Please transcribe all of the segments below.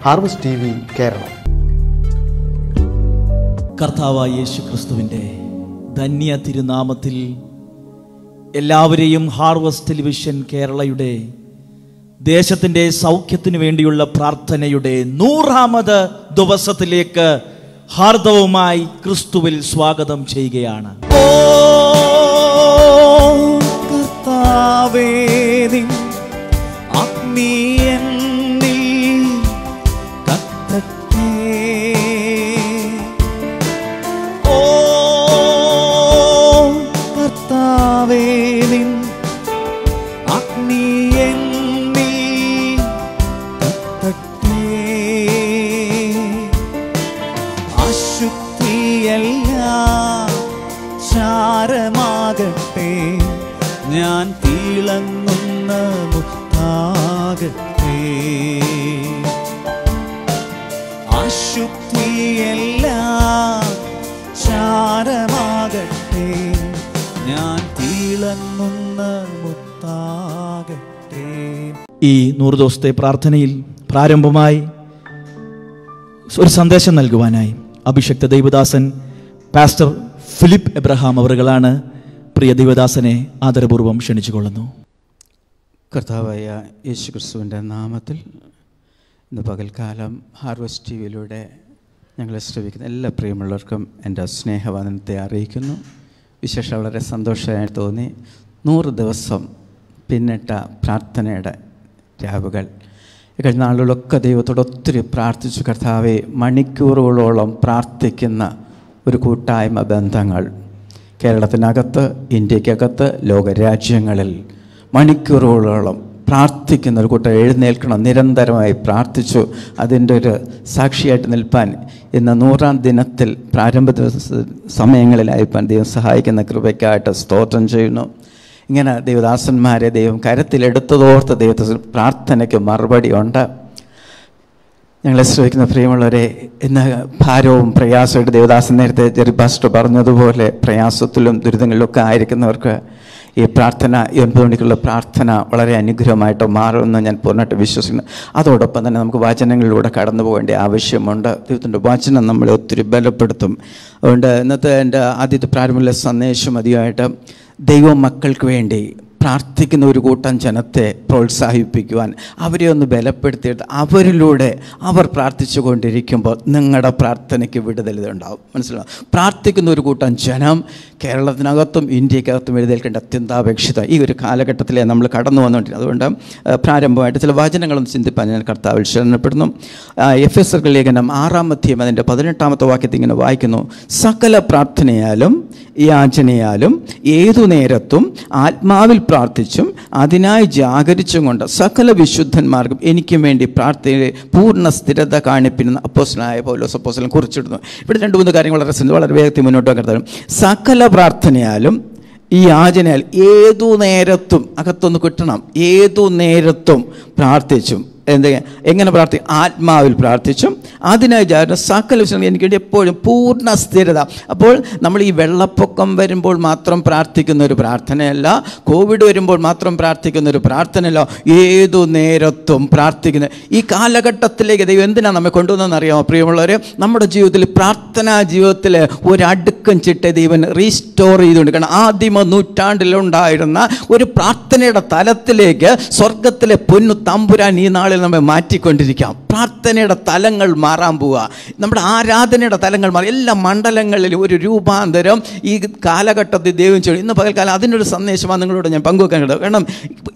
Harvest T V Keralam കർത്താവായ യേശു ക്രിസ്തുവിൻ്റെ ധന്യ തിരുനാമത്തിൽ എല്ലാവരെയും ഹാർവസ്റ്റ് ടെലിവിഷൻ കേരളയുടെ ദേശത്തിൻ്റെ സൗഖ്യത്തിനു വേണ്ടിയുള്ള പ്രാർത്ഥനയുടെ നൂറാമത് ദിവസത്തിലേക്ക് ഹാർദവുമായി ക്രിസ്തുവിൽ സ്വാഗതം ചെയ്യുകയാണ് ഓ കർത്താവേ നിൻ അഗ്നി എന്നിൽ കത്തട്ടെ ഓ കർത്താവേ നിൻ അഗ്നി എന്നിൽ കത്തട്ടെ അശുദ്ധിയെല്ലാം ചാരമാകട്ടെ ഞാൻ തിളങ്ങുന്ന മുത്താകട്ടെ അശുദ്ധിയെല്ലാം ചാരമാകട്ടെ ഞാൻ തിളങ്ങുന്ന മുത്താകട്ടെ ഈ നൂറ് ദിവസത്തെ പ്രാർത്ഥനയിൽ പ്രാരംഭമായി ഒരു സന്ദേശം നൽകുവാനായി അഭിഷക്ത ദൈവദാസൻ പാസ്റ്റർ ഫിലിപ്പ് എബ്രഹാം അവറുകളാണ് പ്രിയ ദൈവദാസനെ ആദരപൂർവ്വം ക്ഷണിച്ചുകൊള്ളുന്നു കർത്താവായ യേശു ക്രിസ്തുവിൻ്റെ നാമത്തിൽ ഇന്ന് പകൽക്കാലം ഹാർവസ്റ്റ് ടി വിയിലൂടെ ഞങ്ങളെ ശ്രമിക്കുന്ന എല്ലാ പ്രിയമുള്ളവർക്കും എൻ്റെ സ്നേഹവന്ദനത്തെ അറിയിക്കുന്നു വിശേഷം വളരെ സന്തോഷമായി തോന്നി നൂറ് ദിവസം പിന്നിട്ട പ്രാർത്ഥനയുടെ രാവുകൾ ഈ കഴിഞ്ഞ നാളുകളൊക്കെ ദൈവത്തോട് ഒത്തിരി പ്രാർത്ഥിച്ചു കർത്താവെ മണിക്കൂറുകളോളം പ്രാർത്ഥിക്കുന്ന ഒരു കൂട്ടായ്മ ബന്ധങ്ങൾ കേരളത്തിനകത്ത് ഇന്ത്യക്കകത്ത് ലോകരാജ്യങ്ങളിൽ മണിക്കൂറുകളോളം പ്രാർത്ഥിക്കുന്ന ഒരു കൂട്ടം എഴുന്നേൽക്കണം നിരന്തരമായി പ്രാർത്ഥിച്ചു അതിൻ്റെ ഒരു സാക്ഷിയായിട്ട് നിൽപ്പാൻ ഇന്ന് നൂറാം ദിനത്തിൽ പ്രാരംഭ ദിവസ സമയങ്ങളിലായിപ്പാൻ ദൈവം സഹായിക്കുന്ന കൃപയ്ക്കായിട്ട് സ്തോത്രം ചെയ്യുന്നു ഇങ്ങനെ ദൈവദാസന്മാരെ ദൈവം കരത്തിലെടുത്തതോർത്ത് ദൈവത്തെ പ്രാർത്ഥനയ്ക്ക് മറുപടി ഉണ്ട് ഞങ്ങളെ ശ്രമിക്കുന്ന പ്രിയമുള്ളവരെ ഇന്ന് ഭാരവും പ്രയാസമായിട്ട് ദേവദാസൻ നേരത്തെ ജെറി പാസ്റ്റർ പറഞ്ഞതുപോലെ പ്രയാസത്തിലും ദുരിതങ്ങളിലൊക്കെ ആയിരിക്കുന്നവർക്ക് ഈ പ്രാർത്ഥന ഈ ഒൻപത് മണിക്കുള്ള പ്രാർത്ഥന വളരെ അനുഗ്രഹമായിട്ട് മാറുമെന്ന് ഞാൻ പൂർണ്ണമായിട്ട് വിശ്വസിക്കുന്നു അതോടൊപ്പം തന്നെ നമുക്ക് വചനങ്ങളിലൂടെ കടന്നു പോകേണ്ട ആവശ്യമുണ്ട് ദൈവത്തിൻ്റെ വചനം നമ്മളെ ഒത്തിരി ബലപ്പെടുത്തും അതുകൊണ്ട് ഇന്നത്തെ എൻ്റെ ആദ്യത്തെ പ്രാരംഭ സന്ദേശം അധികമായിട്ട് ദൈവ മക്കൾക്ക് വേണ്ടി പ്രാർത്ഥിക്കുന്ന ഒരു കൂട്ടം ജനത്തെ പ്രോത്സാഹിപ്പിക്കുവാൻ അവരെ ഒന്ന് ബലപ്പെടുത്തിയിട്ട് അവരിലൂടെ അവർ പ്രാർത്ഥിച്ചു കൊണ്ടിരിക്കുമ്പോൾ നിങ്ങളുടെ പ്രാർത്ഥനയ്ക്ക് വിടുതൽ ഉണ്ടാവും മനസ്സിലാവും പ്രാർത്ഥിക്കുന്ന ഒരു കൂട്ടം ജനം കേരളത്തിനകത്തും ഇന്ത്യക്കകത്തും എഴുതേൽക്കേണ്ട അത്യന്താപേക്ഷിത ഈ ഒരു കാലഘട്ടത്തിലെ നമ്മൾ കടന്നു വന്നുകൊണ്ടിരിക്കുന്നത് അതുകൊണ്ട് ആ, പ്രാരംഭമായിട്ട് ചില വചനങ്ങളും ചിന്തിപ്പാൻ ഞാൻ കർത്താവിൽ ശരണപ്പെടുന്നു ആ, എഫ് എസ് ലേഖനം ആറാം അധ്യയം അതിൻ്റെ പതിനെട്ടാമത്തെ വാക്യത്തിൽ ഇങ്ങനെ വായിക്കുന്നു സകല പ്രാർത്ഥനയാലും യാചനയാലും ഏതു നേരത്തും ആത്മാവിൽ പ്രാർത്ഥിച്ചും അതിനായി ജാഗരിച്ചും കൊണ്ട് സകല വിശുദ്ധന്മാർക്കും എനിക്കും വേണ്ടി പ്രാർത്ഥനയിൽ പൂർണ്ണ സ്ഥിരത കാണിപ്പിക്കുന്ന അപ്പോസനായ പൗലോസ് അപ്പോസലം കുറിച്ചിടുന്നു ഇവിടെ രണ്ട് മൂന്ന് കാര്യങ്ങൾ വളരെ ശ്രദ്ധ- വളരെ വേഗത്തിൽ മുന്നോട്ട് വെക്കാൻ സകല പ്രാർത്ഥനയാലും ഈ യാചനയാൽ ഏതു നേരത്തും അകത്തൊന്ന് കിട്ടണം ഏതു നേരത്തും പ്രാർത്ഥിച്ചും എന്ത് എങ്ങനെ പ്രാർത്ഥി ആത്മാവിൽ പ്രാർത്ഥിച്ചും അതിനായി ജാഗ്രത സകല വിഷയം എനിക്ക് വേണ്ടി എപ്പോഴും പൂർണ്ണ സ്ഥിരത അപ്പോൾ നമ്മൾ ഈ വെള്ളപ്പൊക്കം വരുമ്പോൾ മാത്രം പ്രാർത്ഥിക്കുന്ന ഒരു പ്രാർത്ഥനയല്ല കോവിഡ് വരുമ്പോൾ മാത്രം പ്രാർത്ഥിക്കുന്ന ഒരു പ്രാർത്ഥനയല്ല ഏതു നേരത്തും പ്രാർത്ഥിക്കുന്ന ഈ കാലഘട്ടത്തിലേക്ക് ദൈവം എന്തിനാണ് നമ്മെ കൊണ്ടുവന്നതെന്ന് അറിയാമോ പ്രിയമുള്ളവരെ നമ്മുടെ ജീവിതത്തിൽ പ്രാർത്ഥനാ ജീവിതത്തിൽ ഒരടുക്കം ചിട്ട ദൈവൻ റീസ്റ്റോർ ചെയ്തുകൊണ്ട് കാരണം ആദിമ നൂറ്റാണ്ടിലുണ്ടായിരുന്ന ഒരു പ്രാർത്ഥനയുടെ തലത്തിലേക്ക് സ്വർഗത്തിലെ പൊന്നു തമ്പുരാൻ ഈ നാളിൽ നമ്മെ മാറ്റിക്കൊണ്ടിരിക്കാം പ്രാർത്ഥനയുടെ തലങ്ങൾ മാറാൻ പോവുക നമ്മുടെ ആരാധനയുടെ തലങ്ങൾ മാറി എല്ലാ മണ്ഡലങ്ങളിലും ഒരു രൂപാന്തരം ഈ കാലഘട്ടത്തിൽ ദൈവം ചെയ്യും ഇന്ന് പകൽക്കാലം അതിനൊരു സന്ദേശമാണ് നിങ്ങളോട് ഞാൻ പങ്കുവെക്കാൻ കിട്ടും കാരണം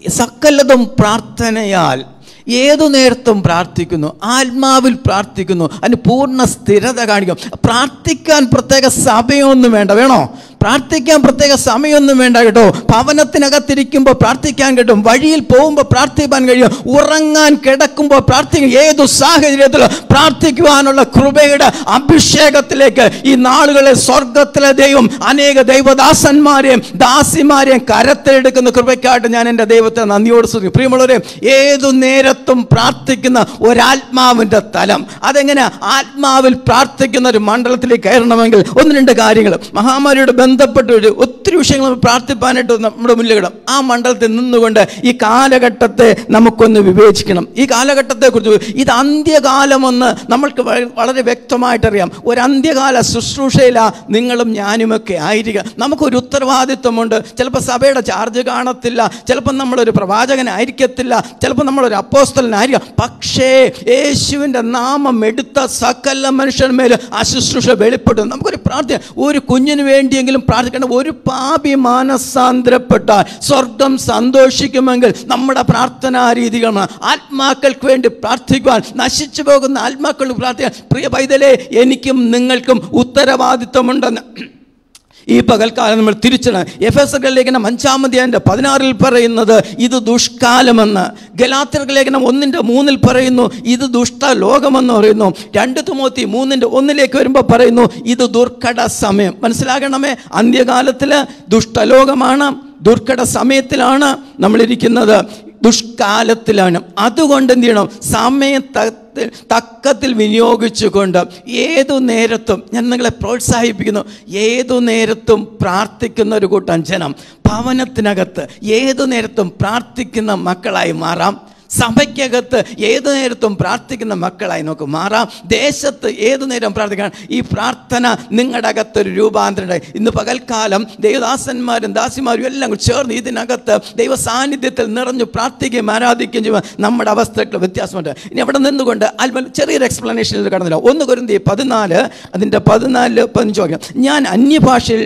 സകലതും പ്രാർത്ഥനയാൽ ഏതു നേരത്തും പ്രാർത്ഥിക്കുന്നു ആത്മാവിൽ പ്രാർത്ഥിക്കുന്നു അതിന് പൂർണ്ണ സ്ഥിരത കാണിക്കും പ്രാർത്ഥിക്കാൻ പ്രത്യേക സമയമൊന്നും വേണ്ട വേണോ പ്രാർത്ഥിക്കാൻ പ്രത്യേക സമയമൊന്നും വേണ്ട കേട്ടോ ഭവനത്തിനകത്തിരിക്കുമ്പോൾ പ്രാർത്ഥിക്കാൻ കിട്ടും വഴിയിൽ പോകുമ്പോൾ പ്രാർത്ഥിക്കാൻ കഴിയും ഉറങ്ങാൻ കിടക്കുമ്പോൾ പ്രാർത്ഥിക്കും ഏതു സാഹചര്യത്തിലും പ്രാർത്ഥിക്കുവാനുള്ള കൃപയുടെ അഭിഷേകത്തിലേക്ക് ഈ നാളുകളെ സ്വർഗത്തിലെ ദൈവം അനേക ദൈവദാസന്മാരെയും ദാസിമാരെയും കരത്തെടുക്കുന്ന കൃപയ്ക്കായിട്ട് ഞാൻ എൻ്റെ ദൈവത്തെ നന്ദിയോട് സ്തുതിക്കും പ്രിയമുള്ളവരെ ഏതു നേരത്തും പ്രാർത്ഥിക്കുന്ന ഒരാത്മാവിൻ്റെ തലം അതെങ്ങനെ ആത്മാവിൽ പ്രാർത്ഥിക്കുന്ന ഒരു മണ്ഡലത്തിലേക്ക് കയറണമെങ്കിൽ ഒന്ന് രണ്ട് കാര്യങ്ങൾ മഹാമാരിയുടെ ബന്ധപ്പെട്ട് ഒരു ഒത്തിരി ഒത്തിരി വിഷയങ്ങൾ നമ്മൾ പ്രാർത്ഥിപ്പാനായിട്ട് നമ്മുടെ മുന്നിൽ കിടം ആ മണ്ഡലത്തിൽ നിന്നുകൊണ്ട് ഈ കാലഘട്ടത്തെ നമുക്കൊന്ന് വിവേചിക്കണം ഈ കാലഘട്ടത്തെക്കുറിച്ച് ഇത് അന്ത്യകാലമെന്ന് നമ്മൾക്ക് വ- വളരെ വ്യക്തമായിട്ടറിയാം ഒരു അന്ത്യകാല ശുശ്രൂഷയിലാ നിങ്ങളും ഞാനുമൊക്കെ ആയിരിക്കുക നമുക്കൊരു ഉത്തരവാദിത്വമുണ്ട് ചിലപ്പോൾ സഭയുടെ ചാർജ് കാണത്തില്ല ചിലപ്പോൾ നമ്മളൊരു പ്രവാചകനായിരിക്കത്തില്ല ചിലപ്പോൾ നമ്മളൊരു അപ്പോസ്തലനായിരിക്കാം പക്ഷേ യേശുവിൻ്റെ നാമം എടുത്ത സകല മനുഷ്യന്മേൽ ആ ശുശ്രൂഷ വെളിപ്പെടും നമുക്കൊരു പ്രാർത്ഥന ഒരു കുഞ്ഞിന് വേണ്ടിയെങ്കിലും പ്രാർത്ഥിക്കണം ഒരു പാപി മാനസാന്തരപ്പെട്ടാൽ സ്വർഗം സന്തോഷിക്കുമെങ്കിൽ നമ്മുടെ പ്രാർത്ഥനാ രീതികളാണ് ആത്മാക്കൾക്ക് വേണ്ടി പ്രാർത്ഥിക്കുവാൻ നശിച്ചു പോകുന്ന ആത്മാക്കൾക്ക് പ്രാർത്ഥിക്കാൻ പ്രിയ പൈതലേ എനിക്കും നിങ്ങൾക്കും ഉത്തരവാദിത്വമുണ്ടെന്ന് ഈ പകൽക്കാലം നമ്മൾ തിരിച്ചണം എഫ് എസ് ലേഖനം അഞ്ചാമത് എൻ്റെ പതിനാറിൽ പറയുന്നത് ഇത് ദുഷ്കാലമെന്ന് ഗലാത്തിർ ലേഖനം ഒന്നിൻ്റെ മൂന്നിൽ പറയുന്നു ഇത് ദുഷ്ട ലോകമെന്ന് പറയുന്നു രണ്ട് തുമോത്തി മൂന്നിൻ്റെ ഒന്നിലേക്ക് വരുമ്പോൾ പറയുന്നു ഇത് ദുർഘട സമയം മനസ്സിലാകണമേ അന്ത്യകാലത്തിൽ ദുഷ്ടലോകമാണ് ദുർഘട സമയത്തിലാണ് നമ്മളിരിക്കുന്നത് ദുഷ്കാലത്തിലാണ് അതുകൊണ്ട് എന്ത് ചെയ്യണം സമയത്തത്തിൽ തക്കത്തിൽ വിനിയോഗിച്ചുകൊണ്ട് ഏതു നേരത്തും ഞാൻ നിങ്ങളെ പ്രോത്സാഹിപ്പിക്കുന്നു ഏതു നേരത്തും പ്രാർത്ഥിക്കുന്ന ഒരു കൂട്ടം ജനം ഭവനത്തിനകത്ത് ഏതു നേരത്തും പ്രാർത്ഥിക്കുന്ന മക്കളായി മാറാം സഭയ്ക്കകത്ത് ഏതു നേരത്തും പ്രാർത്ഥിക്കുന്ന മക്കളായി നമുക്ക് മാറാം ദേശത്ത് ഏതു നേരം പ്രാർത്ഥിക്കണം ഈ പ്രാർത്ഥന നിങ്ങളുടെ അകത്തൊരു രൂപാന്തരം ഉണ്ടായി ഇന്ന് പകൽക്കാലം ദൈവദാസന്മാരും ദാസിമാരും എല്ലാം കൂടി ചേർന്ന് ഇതിനകത്ത് ദൈവ സാന്നിധ്യത്തിൽ നിറഞ്ഞു പ്രാർത്ഥിക്കുകയും ആരാധിക്കുകയും ചെയ്യുമ്പോൾ നമ്മുടെ അവസ്ഥകൾ വ്യത്യാസമുണ്ട് ഇനി അവിടെ നിന്നുകൊണ്ട് അല്പം ചെറിയൊരു എക്സ്പ്ലനേഷനിൽ കടന്നില്ല ഒന്ന് കുരുന്തി പതിനാല് അതിൻ്റെ പതിനാല് പതിനഞ്ച് വാക്യം ഞാൻ അന്യഭാഷയിൽ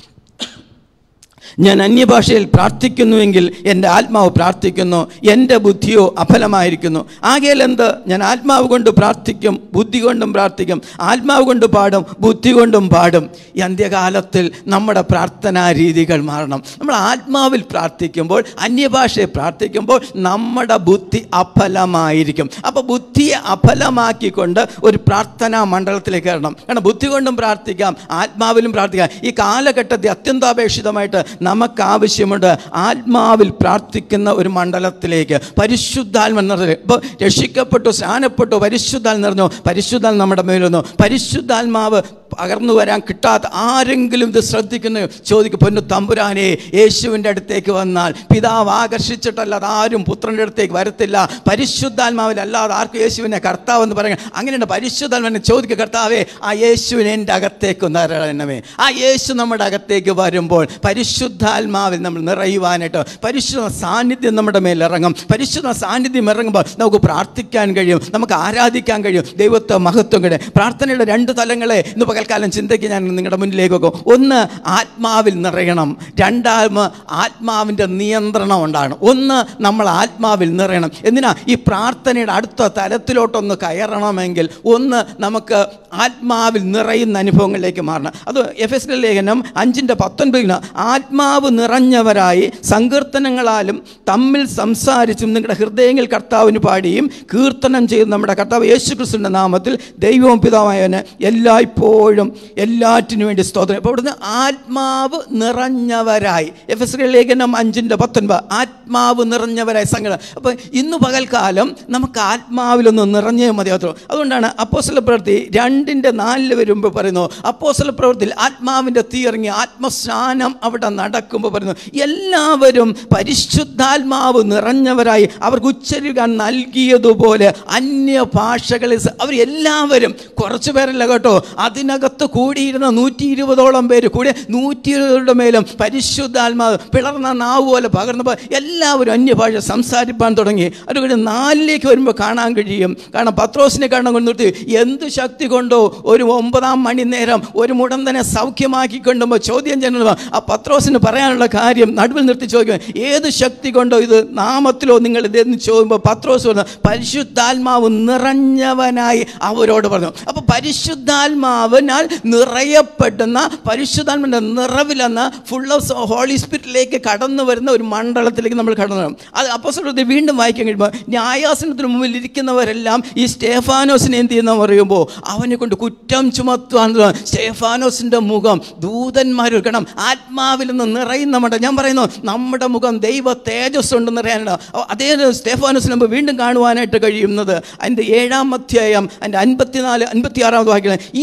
ഞാൻ അന്യഭാഷയിൽ പ്രാർത്ഥിക്കുന്നുവെങ്കിൽ എൻ്റെ ആത്മാവ് പ്രാർത്ഥിക്കുന്നു എൻ്റെ ബുദ്ധിയോ അഫലമായിരിക്കുന്നു ആകയാൽ എന്ത് ഞാൻ ആത്മാവ് കൊണ്ട് പ്രാർത്ഥിക്കും ബുദ്ധി കൊണ്ടും പ്രാർത്ഥിക്കും ആത്മാവ് കൊണ്ട് പാടും ബുദ്ധി കൊണ്ടും പാടും ഈ അന്ത്യകാലത്തിൽ നമ്മുടെ പ്രാർത്ഥനാ രീതികൾ മാറണം നമ്മൾ ആത്മാവിൽ പ്രാർത്ഥിക്കുമ്പോൾ അന്യഭാഷയെ പ്രാർത്ഥിക്കുമ്പോൾ നമ്മുടെ ബുദ്ധി അഫലമായിരിക്കും അപ്പോൾ ബുദ്ധിയെ അഫലമാക്കിക്കൊണ്ട് ഒരു പ്രാർത്ഥനാ മണ്ഡലത്തിലേക്ക് കയറണം കാരണം ബുദ്ധി കൊണ്ടും പ്രാർത്ഥിക്കാം ആത്മാവിലും പ്രാർത്ഥിക്കാം ഈ കാലഘട്ടത്തിൽ അത്യന്താപേക്ഷിതമായിട്ട് നമുക്ക് ആവശ്യമുണ്ട് ആത്മാവിൽ പ്രാർത്ഥിക്കുന്ന ഒരു മണ്ഡലത്തിലേക്ക് പരിശുദ്ധാത്മ നിറഞ്ഞ ഇപ്പോൾ രക്ഷിക്കപ്പെട്ടു സ്നാനപ്പെട്ടു പരിശുദ്ധാൽ നിറഞ്ഞു പരിശുദ്ധാൽ നമ്മുടെ മേലൊന്നു പരിശുദ്ധാത്മാവ് പകർന്നു വരാൻ കിട്ടാത്ത ആരെങ്കിലും ഇത് ശ്രദ്ധിക്കുന്നു ചോദിക്കും പൊന്നു തമ്പുരാനെ യേശുവിൻ്റെ അടുത്തേക്ക് വന്നാൽ പിതാവ് ആകർഷിച്ചിട്ടല്ലാതെ ആരും പുത്രൻ്റെ അടുത്തേക്ക് വരത്തില്ല പരിശുദ്ധാത്മാവിൽ അല്ലാതെ ആർക്കും യേശുവിനെ കർത്താവ് എന്ന് പറയുക അങ്ങനെയുണ്ട് പരിശുദ്ധാത്മാവിനെ ചോദിക്കുക കർത്താവേ ആ യേശുവിനെ എൻ്റെ അകത്തേക്ക് ഒന്ന് തരണമേ ആ യേശു നമ്മുടെ അകത്തേക്ക് വരുമ്പോൾ പരിശുദ്ധാത്മാവിൽ നമ്മൾ നിറയുവാനായിട്ട് പരിശുദ്ധ സാന്നിധ്യം നമ്മുടെ മേൽ ഇറങ്ങും പരിശുദ്ധ സാന്നിധ്യം ഇറങ്ങുമ്പോൾ നമുക്ക് പ്രാർത്ഥിക്കാൻ കഴിയും നമുക്ക് ആരാധിക്കാൻ കഴിയും ദൈവത്തെ മഹത്വം കഴിയും പ്രാർത്ഥനയുടെ രണ്ട് തലങ്ങളെ ഇന്ന് പകൽക്കാലം ചിന്തയ്ക്ക് ഞാൻ നിങ്ങളുടെ മുന്നിലേക്ക് വെക്കും ഒന്ന് ആത്മാവിൽ നിറയണം രണ്ടാമത് ആത്മാവിൻ്റെ നിയന്ത്രണം ഉണ്ടാകണം ഒന്ന് നമ്മൾ ആത്മാവിൽ നിറയണം എന്തിനാ ഈ പ്രാർത്ഥനയുടെ അടുത്ത തലത്തിലോട്ടൊന്ന് കയറണമെങ്കിൽ ഒന്ന് നമുക്ക് ആത്മാവിൽ നിറയുന്ന അനുഭവങ്ങളിലേക്ക് മാറണം അത് എഫ് എസ് ലേഖനം അഞ്ചിൻ്റെ പത്തൊൻപതിന് ആത്മാവ് നിറഞ്ഞവരായി സങ്കീർത്തനങ്ങളാലും തമ്മിൽ സംസാരിച്ചും നിങ്ങളുടെ ഹൃദയങ്ങൾ കർത്താവിന് പാടിയും കീർത്തനം ചെയ്ത് നമ്മുടെ കർത്താവ് യേശു ക്രിസ്തുവിൻ്റെ നാമത്തിൽ ദൈവവും പിതാവായവന് എല്ലായ്പ്പോഴും എല്ലാറ്റിനു വേണ്ടി സ്തോത്രം അപ്പോൾ ഇവിടുന്ന് ആത്മാവ് നിറഞ്ഞവരായി എഫ് എസ് ലേഖനം അഞ്ചിൻ്റെ പത്തൊൻപത് ആത്മാവ് നിറഞ്ഞവരായി സംഘടന അപ്പോൾ ഇന്ന് പകൽക്കാലം നമുക്ക് ആത്മാവിലൊന്ന് നിറഞ്ഞേ മതിയാകത്തുള്ളൂ അതുകൊണ്ടാണ് അപ്പോസ്തല പ്രവൃത്തി രണ്ടിൻ്റെ നാലിൽ വരുമ്പോൾ പറയുന്നു അപ്പോസ്തല പ്രവൃത്തിയിൽ ആത്മാവിൻ്റെ തീ ഇറങ്ങി ആത്മസ്നാനം അവിടെ നടക്കുമ്പോൾ പറയുന്നു എല്ലാവരും പരിശുദ്ധാത്മാവ് നിറഞ്ഞവരായി അവർക്ക് ഉച്ചരിക്കാൻ നൽകിയതുപോലെ അന്യ ഭാഷകളിൽ സ- അവർ എല്ലാവരും കുറച്ച് പേരല്ല കേട്ടോ അതിനകത്ത് കൂടിയിരുന്ന നൂറ്റി ഇരുപതോളം പേര് കൂടി നൂറ്റി ഇരുപതുടെ മേലും പരിശുദ്ധാത്മാവ് പിളർന്ന നാവ് പോലെ പകർന്നപ്പോൾ എല്ലാവരും അന്യഭാഷ സംസാരിപ്പാൻ തുടങ്ങി അതുകൊണ്ട് നാലിലേക്ക് വരുമ്പോൾ കാണാൻ കഴിയും കാരണം പത്രോസിനെ കാണാൻ കൊണ്ട് നിർത്തി എന്ത് ശക്തി കൊണ്ടോ ഒരു ഒമ്പതാം മണി നേരം ഒരു മുടന്തനെ സൗഖ്യമാക്കി കൊണ്ടുമ്പോൾ ചോദ്യം ചെയ്യുന്നത് ആ പത്രോസിന് പറയാനുള്ള കാര്യം നടുവിൽ നിർത്തി ചോദിക്കും ഏത് ശക്തി കൊണ്ടോ ഇത് നാമത്തിലോ നിങ്ങൾ ഇതെന്ന് ചോദിക്കുമ്പോൾ പത്രോസ് പറഞ്ഞു പരിശുദ്ധാത്മാവ് നിറഞ്ഞവനായി അവരോട് പറഞ്ഞു അപ്പോൾ പരിശുദ്ധാത്മാവിനാൽ നിറയപ്പെടുന്ന പരിശുദ്ധാത്മാവിൻ്റെ നിറവിലെന്ന ഫുൾ ഓഫ് ഹോളി സ്പിരിറ്റിലേക്ക് കടന്നു വരുന്ന ഒരു മണ്ഡലത്തിലേക്ക് നമ്മൾ കടന്നു വരും അത് അപ്പോസ്തലത്തിൽ വീണ്ടും വായിക്കാൻ കഴിയുമ്പോൾ ന്യായാസനത്തിന് മുമ്പിൽ ഇരിക്കുന്നവരെല്ലാം ഈ സ്റ്റേഫാനോസിനെ എന്ത് ചെയ്യുന്ന പറയുമ്പോൾ അവനെ കൊണ്ട് കുറ്റം ചുമത്തുവാൻ തുടങ്ങും. സ്റ്റേഫാനോസിൻ്റെ മുഖം ദൂതന്മാർ കാരണം ആത്മാവിൽ നിന്ന് നിറയുന്ന മണ്ട ഞാൻ പറയുന്നു നമ്മുടെ മുഖം ദൈവ തേജസ് കൊണ്ട് നിറയാനുണ്ട് അപ്പോൾ അതേ സ്റ്റേഫാനോസിന് മുമ്പ് വീണ്ടും കാണുവാനായിട്ട് കഴിയുന്നത് അതിൻ്റെ ഏഴാം അധ്യായം അതിൻ്റെ അൻപത്തിനാല് അൻപത്തി ആറാമത് വാക്യം ഇത് കേട്ട്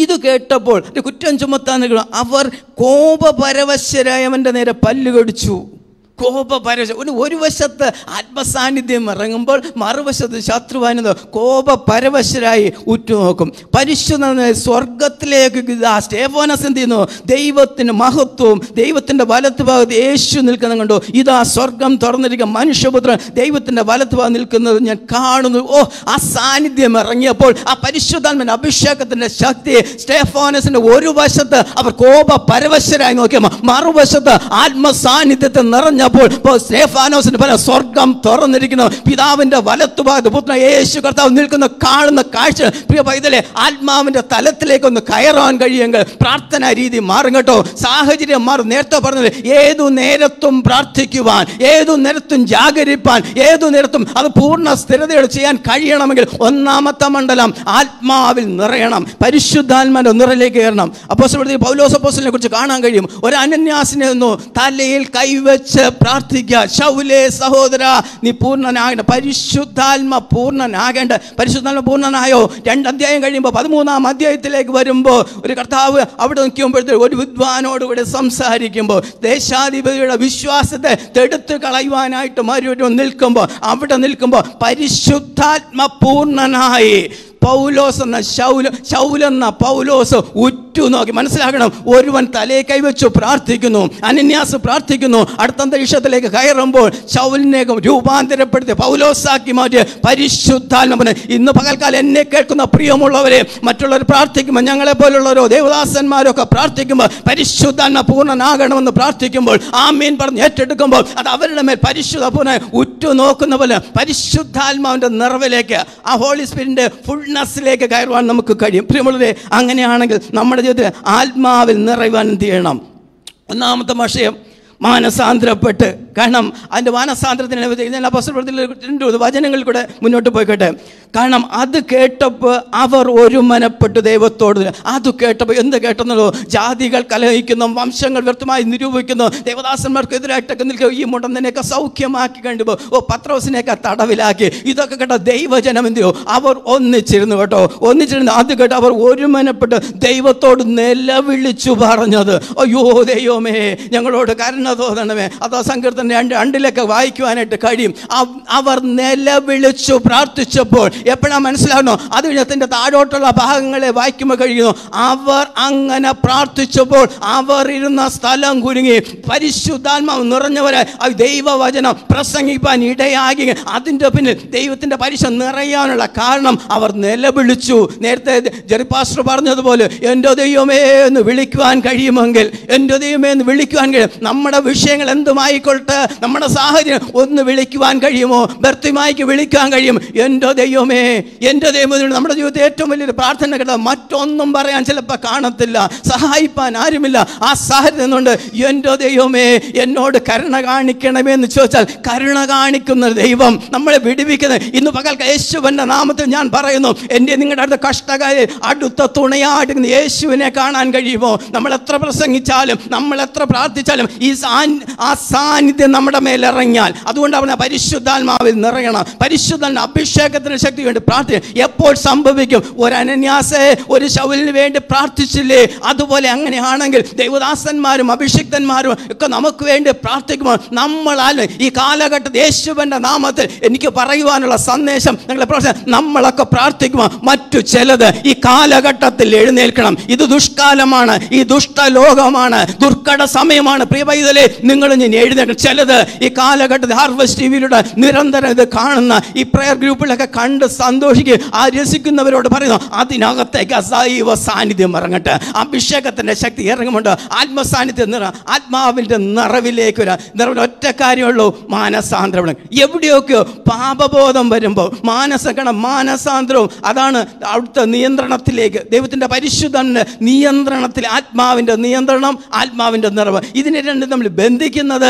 കേട്ടപ്പോൾ ഒരു കുറ്റം ചുമത്താൻ നിൽക്കണം അവർ കോപപരവശരായവൻ്റെ നേരെ പല്ല് കടിച്ചു കോപപരവശ ഒരു ഒരു വശത്ത് ആത്മസാന്നിധ്യം ഇറങ്ങുമ്പോൾ മറുവശത്ത് ശത്രുവാനത് കോപപരവശരായി ഉറ്റുനോക്കും പരിശുദ്ധ സ്വർഗത്തിലേക്ക് ഇതാ സ്റ്റേഫോനസ് എന്ത് ചെയ്യുന്നു ദൈവത്തിന് മഹത്വവും ദൈവത്തിൻ്റെ വലത്ത് ഭാഗത്ത് യേശു നിൽക്കുന്ന കണ്ടു ഇതാ സ്വർഗം തുറന്നിരിക്കുക മനുഷ്യപുത്രൻ ദൈവത്തിൻ്റെ വലത്ത് ഭാഗം നിൽക്കുന്നത് ഞാൻ കാണുന്നു ഓ ആ സാന്നിധ്യം ഇറങ്ങിയപ്പോൾ ആ പരിശുദ്ധാത്മൻ്റെ അഭിഷേകത്തിൻ്റെ ശക്തി സ്റ്റേഫോനസിൻ്റെ ഒരു വശത്ത് അവർ കോപ പരവശരായി നോക്കിയപ്പോൾ മറുവശത്ത് ആത്മസാന്നിധ്യത്തെ നിറഞ്ഞപ്പോൾ ഇപ്പോൾ സ്റ്റേഫാനോസിന് പല സ്വർഗം തുറന്നിരിക്കുന്നു പിതാവിൻ്റെ വലത്തുഭാഗത്ത് പുത്ര യേശു കർത്താവ് നിൽക്കുന്ന കാണുന്ന കാഴ്ച പ്രിയ പൈതലെ ആത്മാവിൻ്റെ തലത്തിലേക്ക് ഒന്ന് കയറാൻ കഴിയുമെങ്കിൽ പ്രാർത്ഥന രീതി മാറും കേട്ടോ സാഹചര്യം മാറും നേരത്തെ പറഞ്ഞത് ഏതു നേരത്തും പ്രാർത്ഥിക്കുവാൻ ഏതു നേരത്തും ജാഗരിപ്പാൻ ഏതു നേരത്തും അത് പൂർണ്ണ സ്ഥിരതയോടെ ചെയ്യാൻ കഴിയണമെങ്കിൽ ഒന്നാമത്തെ മണ്ഡലം ആത്മാവിൽ നിറയണം പരിശുദ്ധാത്മാന്റെ നിറയിലേക്ക് കയറണം അപ്പോൾ പൗലോസ് അപ്പോസ്തലനെ കുറിച്ച് കാണാൻ കഴിയും ഒരു അനന്യാസിനെ ഒന്നു തലയിൽ കൈവച്ച് പ്രാർത്ഥിക്കുക ശൗലേ സഹോദര നീ പൂർണ്ണനാകേണ്ട പരിശുദ്ധാത്മ പൂർണ്ണനാകേണ്ട പരിശുദ്ധാത്മ പൂർണ്ണനായോ രണ്ട് അധ്യായം കഴിയുമ്പോൾ പതിമൂന്നാം അധ്യായത്തിലേക്ക് വരുമ്പോൾ ഒരു കർത്താവ് അവിടെ നിൽക്കുമ്പോഴത്തേക്ക് ഒരു വിദ്വാനോടുകൂടി സംസാരിക്കുമ്പോൾ ദേശാധിപതിയുടെ വിശ്വാസത്തെ തെടുത്ത് കളയുവാനായിട്ട് മറ്റൊരു നിൽക്കുമ്പോൾ അവിടെ നിൽക്കുമ്പോൾ പരിശുദ്ധാത്മ പൂർണ്ണനായി പൗലോസ് എന്ന ശൗല ശൗലെന്ന പൗലോസ് ഉറ്റു നോക്കി മനസ്സിലാക്കണം ഒരുവൻ തലേ കൈവച്ചു പ്രാർത്ഥിക്കുന്നു അനന്യാസ് പ്രാർത്ഥിക്കുന്നു അടുത്ത അന്തരീക്ഷത്തിലേക്ക് കയറുമ്പോൾ ശൗലിനെ രൂപാന്തരപ്പെടുത്തി പൗലോസാക്കി മാറ്റി പരിശുദ്ധാത്മനെ ഇന്ന് പകൽക്കാലം എന്നെ കേൾക്കുന്ന പ്രിയമുള്ളവരെ മറ്റുള്ളവർ പ്രാർത്ഥിക്കുമ്പോൾ ഞങ്ങളെ പോലുള്ളവരോ ദേവദാസന്മാരോ ഒക്കെ പ്രാർത്ഥിക്കുമ്പോൾ പരിശുദ്ധാത്മ പൂർണ്ണനാകണമെന്ന് പ്രാർത്ഥിക്കുമ്പോൾ ആ മീൻ പറഞ്ഞ് ഏറ്റെടുക്കുമ്പോൾ അത് അവരുടെ മേൽ പരിശുദ്ധ പൂർണ്ണ ഉറ്റു നോക്കുന്ന പോലെ പരിശുദ്ധാത്മാവിൻ്റെ നിറവിലേക്ക് ആ ഹോളി സ്പിരിറ്റിൻ്റെ ഫുൾനെസ്സിലേക്ക് കയറുവാൻ നമുക്ക് കഴിയും പ്രിയമുള്ളവരെ അങ്ങനെയാണെങ്കിൽ നമ്മുടെ ജീവിതത്തിൽ ആത്മാവിൽ നിറയുവാൻ എന്ത് ചെയ്യണം ഒന്നാമത്തെ വിഷയം മാനസാന്തരപ്പെട്ട് കാരണം അതിൻ്റെ മാനസാന്തരത്തിന് ഞാൻ അപ്പസ്വലത്തിൽ രണ്ട് വചനങ്ങളിൽ കൂടെ മുന്നോട്ട് പോയിക്കട്ടെ കാരണം അത് കേട്ടപ്പോൾ അവർ ഒരുമനപ്പെട്ടു ദൈവത്തോട് അത് കേട്ടപ്പോൾ എന്ത് കേട്ടെന്നുള്ളൂ ജാതികൾ കലഹിക്കുന്നു വംശങ്ങൾ വ്യക്തമായി നിരൂപിക്കുന്നു ദേവദാസന്മാർക്ക് എതിരായിട്ടൊക്കെ നിൽക്കുക ഈ മുടന്തനെയൊക്കെ സൗഖ്യമാക്കി കണ്ടുപോ ഓ പത്രോസിനെയൊക്കെ തടവിലാക്കി ഇതൊക്കെ കേട്ട ദൈവജനം എന്തെയോ അവർ ഒന്നിച്ചിരുന്നു കേട്ടോ ഒന്നിച്ചിരുന്നു അത് കേട്ട് അവർ ഒരുമനപ്പെട്ട് ദൈവത്തോട് നിലവിളിച്ചു പറഞ്ഞത് അയ്യോ ദൈവമേ ഞങ്ങളോട് കരുണ തോന്നണമേ അതോ സങ്കീർത്തനം രണ്ട് രണ്ടിലൊക്കെ വായിക്കുവാനായിട്ട് കഴിയും അവ- അവർ നിലവിളിച്ചു പ്രാർത്ഥിച്ചപ്പോൾ എപ്പോഴാണ് മനസ്സിലാകണോ അത് കഴിഞ്ഞതിൻ്റെ താഴോട്ടുള്ള ഭാഗങ്ങളെ വായിക്കുമ്പോൾ കഴിയുന്നു അവർ അങ്ങനെ പ്രാർത്ഥിച്ചപ്പോൾ അവർ ഇരുന്ന സ്ഥലം കുരുങ്ങി പരിശുദ്ധാത്മാവ് നിറഞ്ഞവരെ ആ ദൈവവചനം പ്രസംഗിപ്പാൻ ഇടയാകി അതിൻ്റെ പിന്നിൽ ദൈവത്തിൻ്റെ പരിശ നിറയാനുള്ള കാരണം അവർ നിലവിളിച്ചു നേരത്തെ ജെറിപ്പാസ്റ്റർ പറഞ്ഞതുപോലെ എൻ്റെ ദൈവമേ എന്ന് വിളിക്കുവാൻ കഴിയുമെങ്കിൽ എൻ്റെ ദൈവമേ എന്ന് വിളിക്കുവാൻ കഴിയും നമ്മുടെ വിഷയങ്ങൾ എന്തുമായിക്കൊള്ളട്ടെ നമ്മുടെ സാഹചര്യം ഒന്ന് വിളിക്കുവാൻ കഴിയുമോ ഭർത്തിമായിക്ക് വിളിക്കാൻ കഴിയും എൻ്റെ ദൈവമേ എൻ്റെ ദൈവം നമ്മുടെ ജീവിതത്തിൽ ഏറ്റവും വലിയൊരു പ്രാർത്ഥന കേട്ട മറ്റൊന്നും പറയാൻ ചിലപ്പോൾ കാണത്തില്ല സഹായിപ്പാൻ ആരുമില്ല ആ സാഹചര്യം നിന്നുകൊണ്ട് എൻ്റെ ദൈവമേ എന്നോട് കരുണ കാണിക്കണമേ എന്ന് ചോദിച്ചാൽ കരുണ കാണിക്കുന്ന ദൈവം നമ്മളെ വിടുവിക്കുന്ന ഇന്ന് പകൽ യേശുവിൻ്റെ നാമത്തിൽ ഞാൻ പറയുന്നു എൻ്റെ നിങ്ങളുടെ അടുത്ത കഷ്ടകാരി അടുത്ത തുണയാടുന്ന യേശുവിനെ കാണാൻ കഴിയുമോ നമ്മൾ എത്ര പ്രസംഗിച്ചാലും നമ്മൾ എത്ര പ്രാർത്ഥിച്ചാലും ഈ സാൻ- ആ സാന്നിധ്യം നമ്മുടെ മേൽ ഇറങ്ങിയാൽ അതുകൊണ്ട് അവനെ പരിശുദ്ധാത്മാവിൽ നിറയണം പരിശുദ്ധ അഭിഷേകത്തിന് ശക്തി വേണ്ടി പ്രാർത്ഥിക്കും എപ്പോൾ സംഭവിക്കും ഒരു അനന്യാസെ ഒരു ശൗലിന് വേണ്ടി പ്രാർത്ഥിച്ചില്ലേ അതുപോലെ അങ്ങനെയാണെങ്കിൽ ദൈവദാസന്മാരും അഭിഷിക്തന്മാരും ഒക്കെ നമുക്ക് വേണ്ടി പ്രാർത്ഥിക്കുമ്പോൾ നമ്മളാൽ ഈ കാലഘട്ടത്തിൽ യേശുവിൻ്റെ നാമത്തിൽ എനിക്ക് പറയുവാനുള്ള സന്ദേശം നിങ്ങളെ പ്രാർത്ഥന നമ്മളൊക്കെ പ്രാർത്ഥിക്കുമ്പോൾ മറ്റു ചിലത് ഈ കാലഘട്ടത്തിൽ എഴുന്നേൽക്കണം ഇത് ദുഷ്കാലമാണ് ഈ ദുഷ്ടലോകമാണ് ദുർഘട സമയമാണ് പ്രിയ പൈതലേ നിങ്ങൾ ഞാൻ എഴുന്നേൽക്കണം ചിലത് ഈ കാലഘട്ടത്തിൽ ഹാർവസ്റ്റ് ടി വിയിലൂടെ നിരന്തരം ഇത് കാണുന്ന ഈ പ്രയർ ഗ്രൂപ്പിലൊക്കെ കണ്ട് സന്തോഷിക്കുക ആ രസിക്കുന്നവരോട് പറയുന്നു അതിനകത്തേക്ക് അസൈവ സാന്നിധ്യം ഇറങ്ങട്ടെ അഭിഷേകത്തിൻ്റെ ശക്തി ഇറങ്ങുമുണ്ട് ആത്മസാന്നിധ്യം നിറ ആത്മാവിൻ്റെ നിറവിലേക്ക് വരാം നിറവിൽ ഒറ്റ കാര്യമുള്ളൂ മാനസാന്തരം എവിടെയൊക്കെയോ പാപബോധം വരുമ്പോൾ മാനസകണം മാനസാന്തരവും അതാണ് അവിടുത്തെ നിയന്ത്രണത്തിലേക്ക് ദൈവത്തിൻ്റെ പരിശുദ്ധൻ്റെ നിയന്ത്രണത്തിൽ ആത്മാവിൻ്റെ നിയന്ത്രണം ആത്മാവിൻ്റെ നിറവ് ഇതിനെ രണ്ടും നമ്മൾ ബന്ധിക്കുന്നത് നമ്മുടെ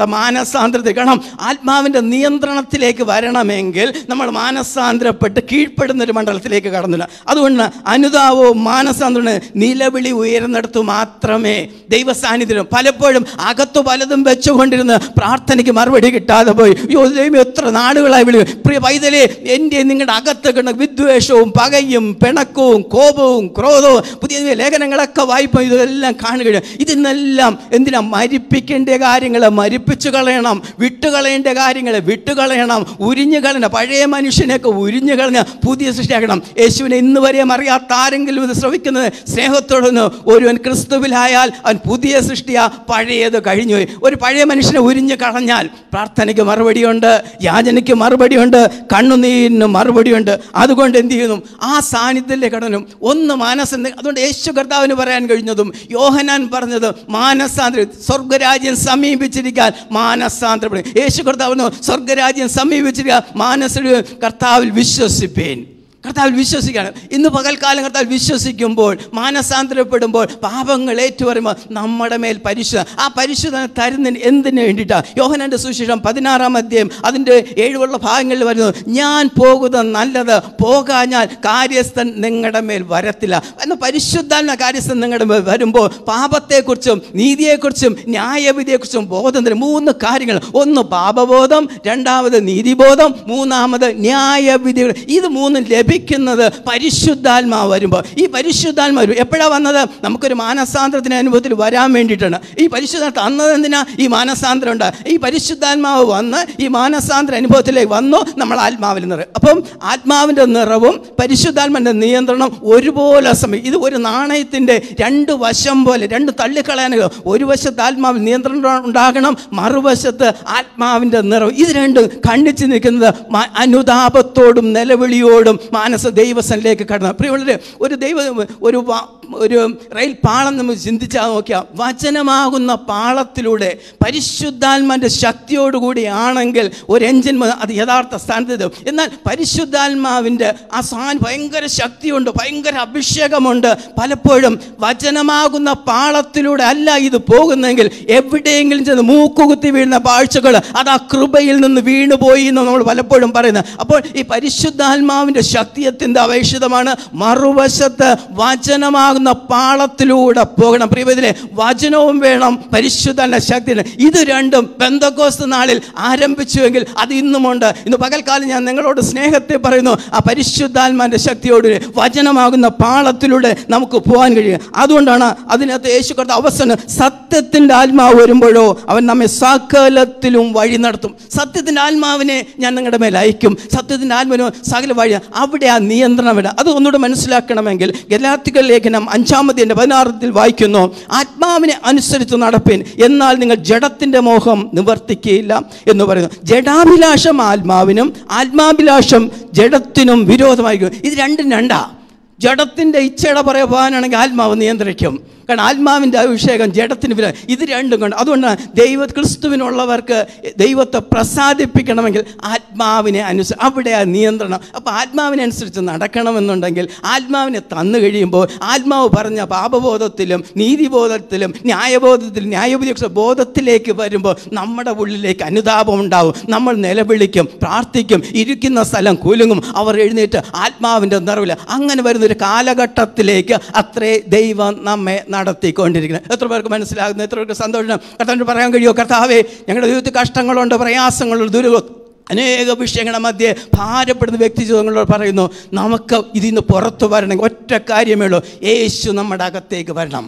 മാനസാന്തരത്തിൽ കാരണം ആത്മാവിൻ്റെ നിയന്ത്രണത്തിലേക്ക് വരണമെങ്കിൽ നമ്മൾ മാനസാന്തരപ്പെട്ട് കീഴ്പ്പെടുന്ന ഒരു മണ്ഡലത്തിലേക്ക് കടന്നില്ല അതുകൊണ്ട് അനുതാപവും മാനസാന്തരവും നിലവിളി ഉയരുന്നിടത്ത് മാത്രമേ ദൈവ സാന്നിധ്യം പലപ്പോഴും അകത്തു പലതും വെച്ചുകൊണ്ടിരുന്ന് പ്രാർത്ഥനയ്ക്ക് മറുപടി കിട്ടാതെ പോയി യോ ദൈവം എത്ര നാളുകളായി വിളി പ്രിയ പൈതലേ എൻ്റെ നിങ്ങളുടെ അകത്ത് കിടന്ന വിദ്വേഷവും പകയും പിണക്കവും കോപവും ക്രോധവും പുതിയ പുതിയ ലേഖനങ്ങളൊക്കെ വായിപ്പം ഇതെല്ലാം കാണുകയാണ് ഇതിനെല്ലാം എന്തിനാ മരിപ്പിക്കേണ്ട കാര്യങ്ങളെ മരിപ്പിച്ചു കളയണം വിട്ടുകളയേണ്ട കാര്യങ്ങളെ വിട്ടുകളയണം ഉരിഞ്ഞു കളയണം പഴയ മനുഷ്യനെയൊക്കെ ഉരിഞ്ഞു കളഞ്ഞ പുതിയ സൃഷ്ടിയാക്കണം യേശുവിനെ ഇന്ന് വരെയും അറിയാത്ത ആരെങ്കിലും ഇത് ശ്രവിക്കുന്നത് സ്നേഹത്തോടൊന്ന് ഒരുവൻ ക്രിസ്തുവിലായാൽ അവൻ പുതിയ സൃഷ്ടിയാ പഴയത് കഴിഞ്ഞുപോയി ഒരു പഴയ മനുഷ്യനെ ഉരിഞ്ഞു കളഞ്ഞാൽ പ്രാർത്ഥനയ്ക്ക് മറുപടിയുണ്ട് യാചനയ്ക്ക് മറുപടിയുണ്ട് കണ്ണുനീരിന് മറുപടിയുണ്ട് അതുകൊണ്ട് എന്ത് ചെയ്യുന്നു ആ സാന്നിധ്യത്തിലേക്ക് കടനും ഒന്ന് മാനസം അതുകൊണ്ട് യേശു കർത്താവിന് പറയാൻ കഴിഞ്ഞതും യോഹനാൻ പറഞ്ഞത് മാനസാന്തരം സ്വർഗരാജ്യം സമീപിച്ചിരിക്കാൻ മാനസാന്തരപ്പെടും യേശു കർത്താവിന് സ്വർഗരാജ്യം സമീപിച്ചിരിക്കാൻ മാനസ കർത്താവിൽ വിശ്വസിപ്പേൻ കർത്താവിൽ വിശ്വസിക്കുകയാണ് ഇന്ന് പകൽക്കാലം കർത്താവിൽ വിശ്വസിക്കുമ്പോൾ മാനസാന്തരപ്പെടുമ്പോൾ പാപങ്ങൾ ഏറ്റുപറയുമ്പോൾ നമ്മുടെ മേൽ പരിശുദ്ധ ആ പരിശുദ്ധ തരുന്നതിന് എന്തിനു വേണ്ടിയിട്ടാണ് യോഹനൻ്റെ സുശേഷം പതിനാറാം അധ്യായം അതിൻ്റെ ഏഴുള്ള ഭാഗങ്ങളിൽ വരുന്നത് ഞാൻ പോകുന്നത് നല്ലത് പോകാഞ്ഞാൽ കാര്യസ്ഥൻ നിങ്ങളുടെ മേൽ വരത്തില്ല എന്ന പരിശുദ്ധാത്മ കാര്യസ്ഥൻ നിങ്ങളുടെ മേൽ വരുമ്പോൾ പാപത്തെക്കുറിച്ചും നീതിയെക്കുറിച്ചും ന്യായവിധിയെക്കുറിച്ചും ബോധം തരും മൂന്ന് കാര്യങ്ങൾ ഒന്ന് പാപബോധം രണ്ടാമത് നീതിബോധം മൂന്നാമത് ന്യായവിധികൾ ഇത് മൂന്നും ലഭിക്കുന്നത് പരിശുദ്ധാത്മാവ് വരുമ്പോൾ ഈ പരിശുദ്ധാത്മാവ് വരും എപ്പോഴാണ് വന്നത് നമുക്കൊരു മാനസാന്തരത്തിന് അനുഭവത്തിൽ വരാൻ വേണ്ടിയിട്ടാണ് ഈ പരിശുദ്ധ തന്നത് എന്തിനാ ഈ മാനസാന്തരം ഉണ്ട് ഈ പരിശുദ്ധാത്മാവ് വന്ന് ഈ മാനസാന്തര അനുഭവത്തിലേക്ക് വന്നു നമ്മൾ ആത്മാവിൽ നിറയും അപ്പം ആത്മാവിൻ്റെ നിറവും പരിശുദ്ധാത്മാവിൻ്റെ നിയന്ത്രണം ഒരുപോലെ സമയം ഇത് ഒരു നാണയത്തിൻ്റെ രണ്ട് വശം പോലെ രണ്ട് തള്ളിക്കളയാനുക ഒരു വശത്ത് ആത്മാവിൽ നിയന്ത്രണം ഉണ്ടാകണം മറുവശത്ത് ആത്മാവിൻ്റെ നിറവ് ഇത് രണ്ടും ഖണ്ഡിച്ച് നിൽക്കുന്നത് മ- അനുതാപത്തോടും നിലവിളിയോടും മാനസ ദൈവസനിലേക്ക് കടന്നു പ്രിയമുള്ളവരെ ഒരു ദൈവ ഒരു വ- ഒരു റെയിൽ പാളം നമ്മൾ ചിന്തിച്ചാൽ നോക്കിയാൽ വചനമാകുന്ന പാളത്തിലൂടെ പരിശുദ്ധാത്മാൻ്റെ ശക്തിയോടുകൂടി ആണെങ്കിൽ ഒരു എഞ്ചിൻ മ- അത് യഥാർത്ഥ സ്ഥാനത്ത് എന്നാൽ പരിശുദ്ധാത്മാവിൻ്റെ ആ സാൻ ഭയങ്കര ശക്തിയുണ്ട് ഭയങ്കര അഭിഷേകമുണ്ട് പലപ്പോഴും വചനമാകുന്ന പാളത്തിലൂടെ അല്ല ഇത് പോകുന്നെങ്കിൽ എവിടെയെങ്കിലും ചെന്ന് മൂക്കുകുത്തി വീഴുന്ന പാഴ്ചകൾ അത് ആ കൃപയിൽ നിന്ന് വീണുപോയി എന്ന് നമ്മൾ പലപ്പോഴും പറയുന്നത് അപ്പോൾ ഈ പരിശുദ്ധാത്മാവിൻ്റെ ശക്തിയത്തിൻ്റെ അപേക്ഷിതമാണ് മറുവശത്ത് വചനമാകുന്ന പാളത്തിലൂടെ പോകണം പ്രിയതിലെ വചനവും വേണം പരിശുദ്ധാന്റെ ശക്തി വേണം. ഇത് രണ്ടും ബന്ധക്കോസ്ത് നാളിൽ ആരംഭിച്ചുവെങ്കിൽ അത് ഇന്നുമുണ്ട് ഇന്ന് പകൽക്കാലം ഞാൻ നിങ്ങളോട് സ്നേഹത്തെ പറയുന്നു ആ പരിശുദ്ധാത്മാന്റെ ശക്തിയോട് വചനമാകുന്ന പാളത്തിലൂടെ നമുക്ക് പോകാൻ കഴിയും അതുകൊണ്ടാണ് അതിനകത്ത് യേശു കർത്ത അവസാനം സത്യത്തിൻ്റെ ആത്മാവ് വരുമ്പോഴോ അവൻ നമ്മെ സകലത്തിലും വഴി നടത്തും സത്യത്തിൻ്റെ ആത്മാവിനെ ഞാൻ നിങ്ങളുടെ മേൽ അയക്കും സത്യത്തിൻ്റെ ആത്മാവിന് സകല വഴി അവിടെ ആ നിയന്ത്രണം വേണം അത് ഒന്നുകൂടെ മനസ്സിലാക്കണമെങ്കിൽ ഗലാത്തിക്കൽ ലേഖനം അഞ്ചാമതിൻ്റെ പതിനാറത്തിൽ വായിക്കുന്നു ആത്മാവിനെ അനുസരിച്ച് നടപ്പിൻ എന്നാൽ നിങ്ങൾ ജഡത്തിൻ്റെ മോഹം നിവർത്തിക്കുകയില്ല എന്ന് പറയുന്നു ജഡാഭിലാഷം ആത്മാവിനും ആത്മാഭിലാഷം ജഡത്തിനും വിരോധമായിരിക്കും ഇത് രണ്ടും രണ്ടാ ജഡത്തിൻ്റെ ഇച്ഛയുടെ പുറകെ പോകാനാണെങ്കിൽ ആത്മാവ് നിയന്ത്രിക്കും കാരണം ആത്മാവിൻ്റെ അഭിഷേകം ജഡത്തിന് വില ഇത് രണ്ടും കൊണ്ട് അതുകൊണ്ടാണ് ദൈവ ക്രിസ്തുവിനുള്ളവർക്ക് ദൈവത്തെ പ്രസാദിപ്പിക്കണമെങ്കിൽ ആത്മാവിനെ അനുസ അവിടെ ആ നിയന്ത്രണം അപ്പോൾ ആത്മാവിനെ അനുസരിച്ച് നടക്കണമെന്നുണ്ടെങ്കിൽ ആത്മാവിനെ തന്നു കഴിയുമ്പോൾ ആത്മാവ് പറഞ്ഞ പാപബോധത്തിലും നീതിബോധത്തിലും ന്യായബോധത്തിലും ന്യായബോധ ബോധത്തിലേക്ക് വരുമ്പോൾ നമ്മുടെ ഉള്ളിലേക്ക് അനുതാപം ഉണ്ടാവും നമ്മൾ നിലവിളിക്കും പ്രാർത്ഥിക്കും ഇരിക്കുന്ന സ്ഥലം കുലുങ്ങും അവർ എഴുന്നേറ്റ് ആത്മാവിൻ്റെ നിറവില്ല അങ്ങനെ വരുന്നൊരു കാലഘട്ടത്തിലേക്ക് അത്രേ ദൈവം നമ്മെ നടത്തിക്കൊണ്ടിരിക്കുന്നത് എത്ര പേർക്ക് മനസ്സിലാകുന്നു എത്ര പേർക്ക് സന്തോഷം കർത്താവിന് പറയാൻ കഴിയുമോ കർത്താവേ ഞങ്ങളുടെ ജീവിതത്തിൽ കഷ്ടങ്ങളുണ്ട് പ്രയാസങ്ങളുണ്ട് ദുരിതം അനേക വിഷയങ്ങളുടെ മധ്യേ ഭാരപ്പെടുന്ന വ്യക്തി ജീവിതങ്ങളോട് പറയുന്നു നമുക്ക് ഇതിൽ നിന്ന് പുറത്തു വരണമെങ്കിൽ ഒറ്റ കാര്യമേ ഉള്ളൂ യേശു നമ്മുടെ അകത്തേക്ക് വരണം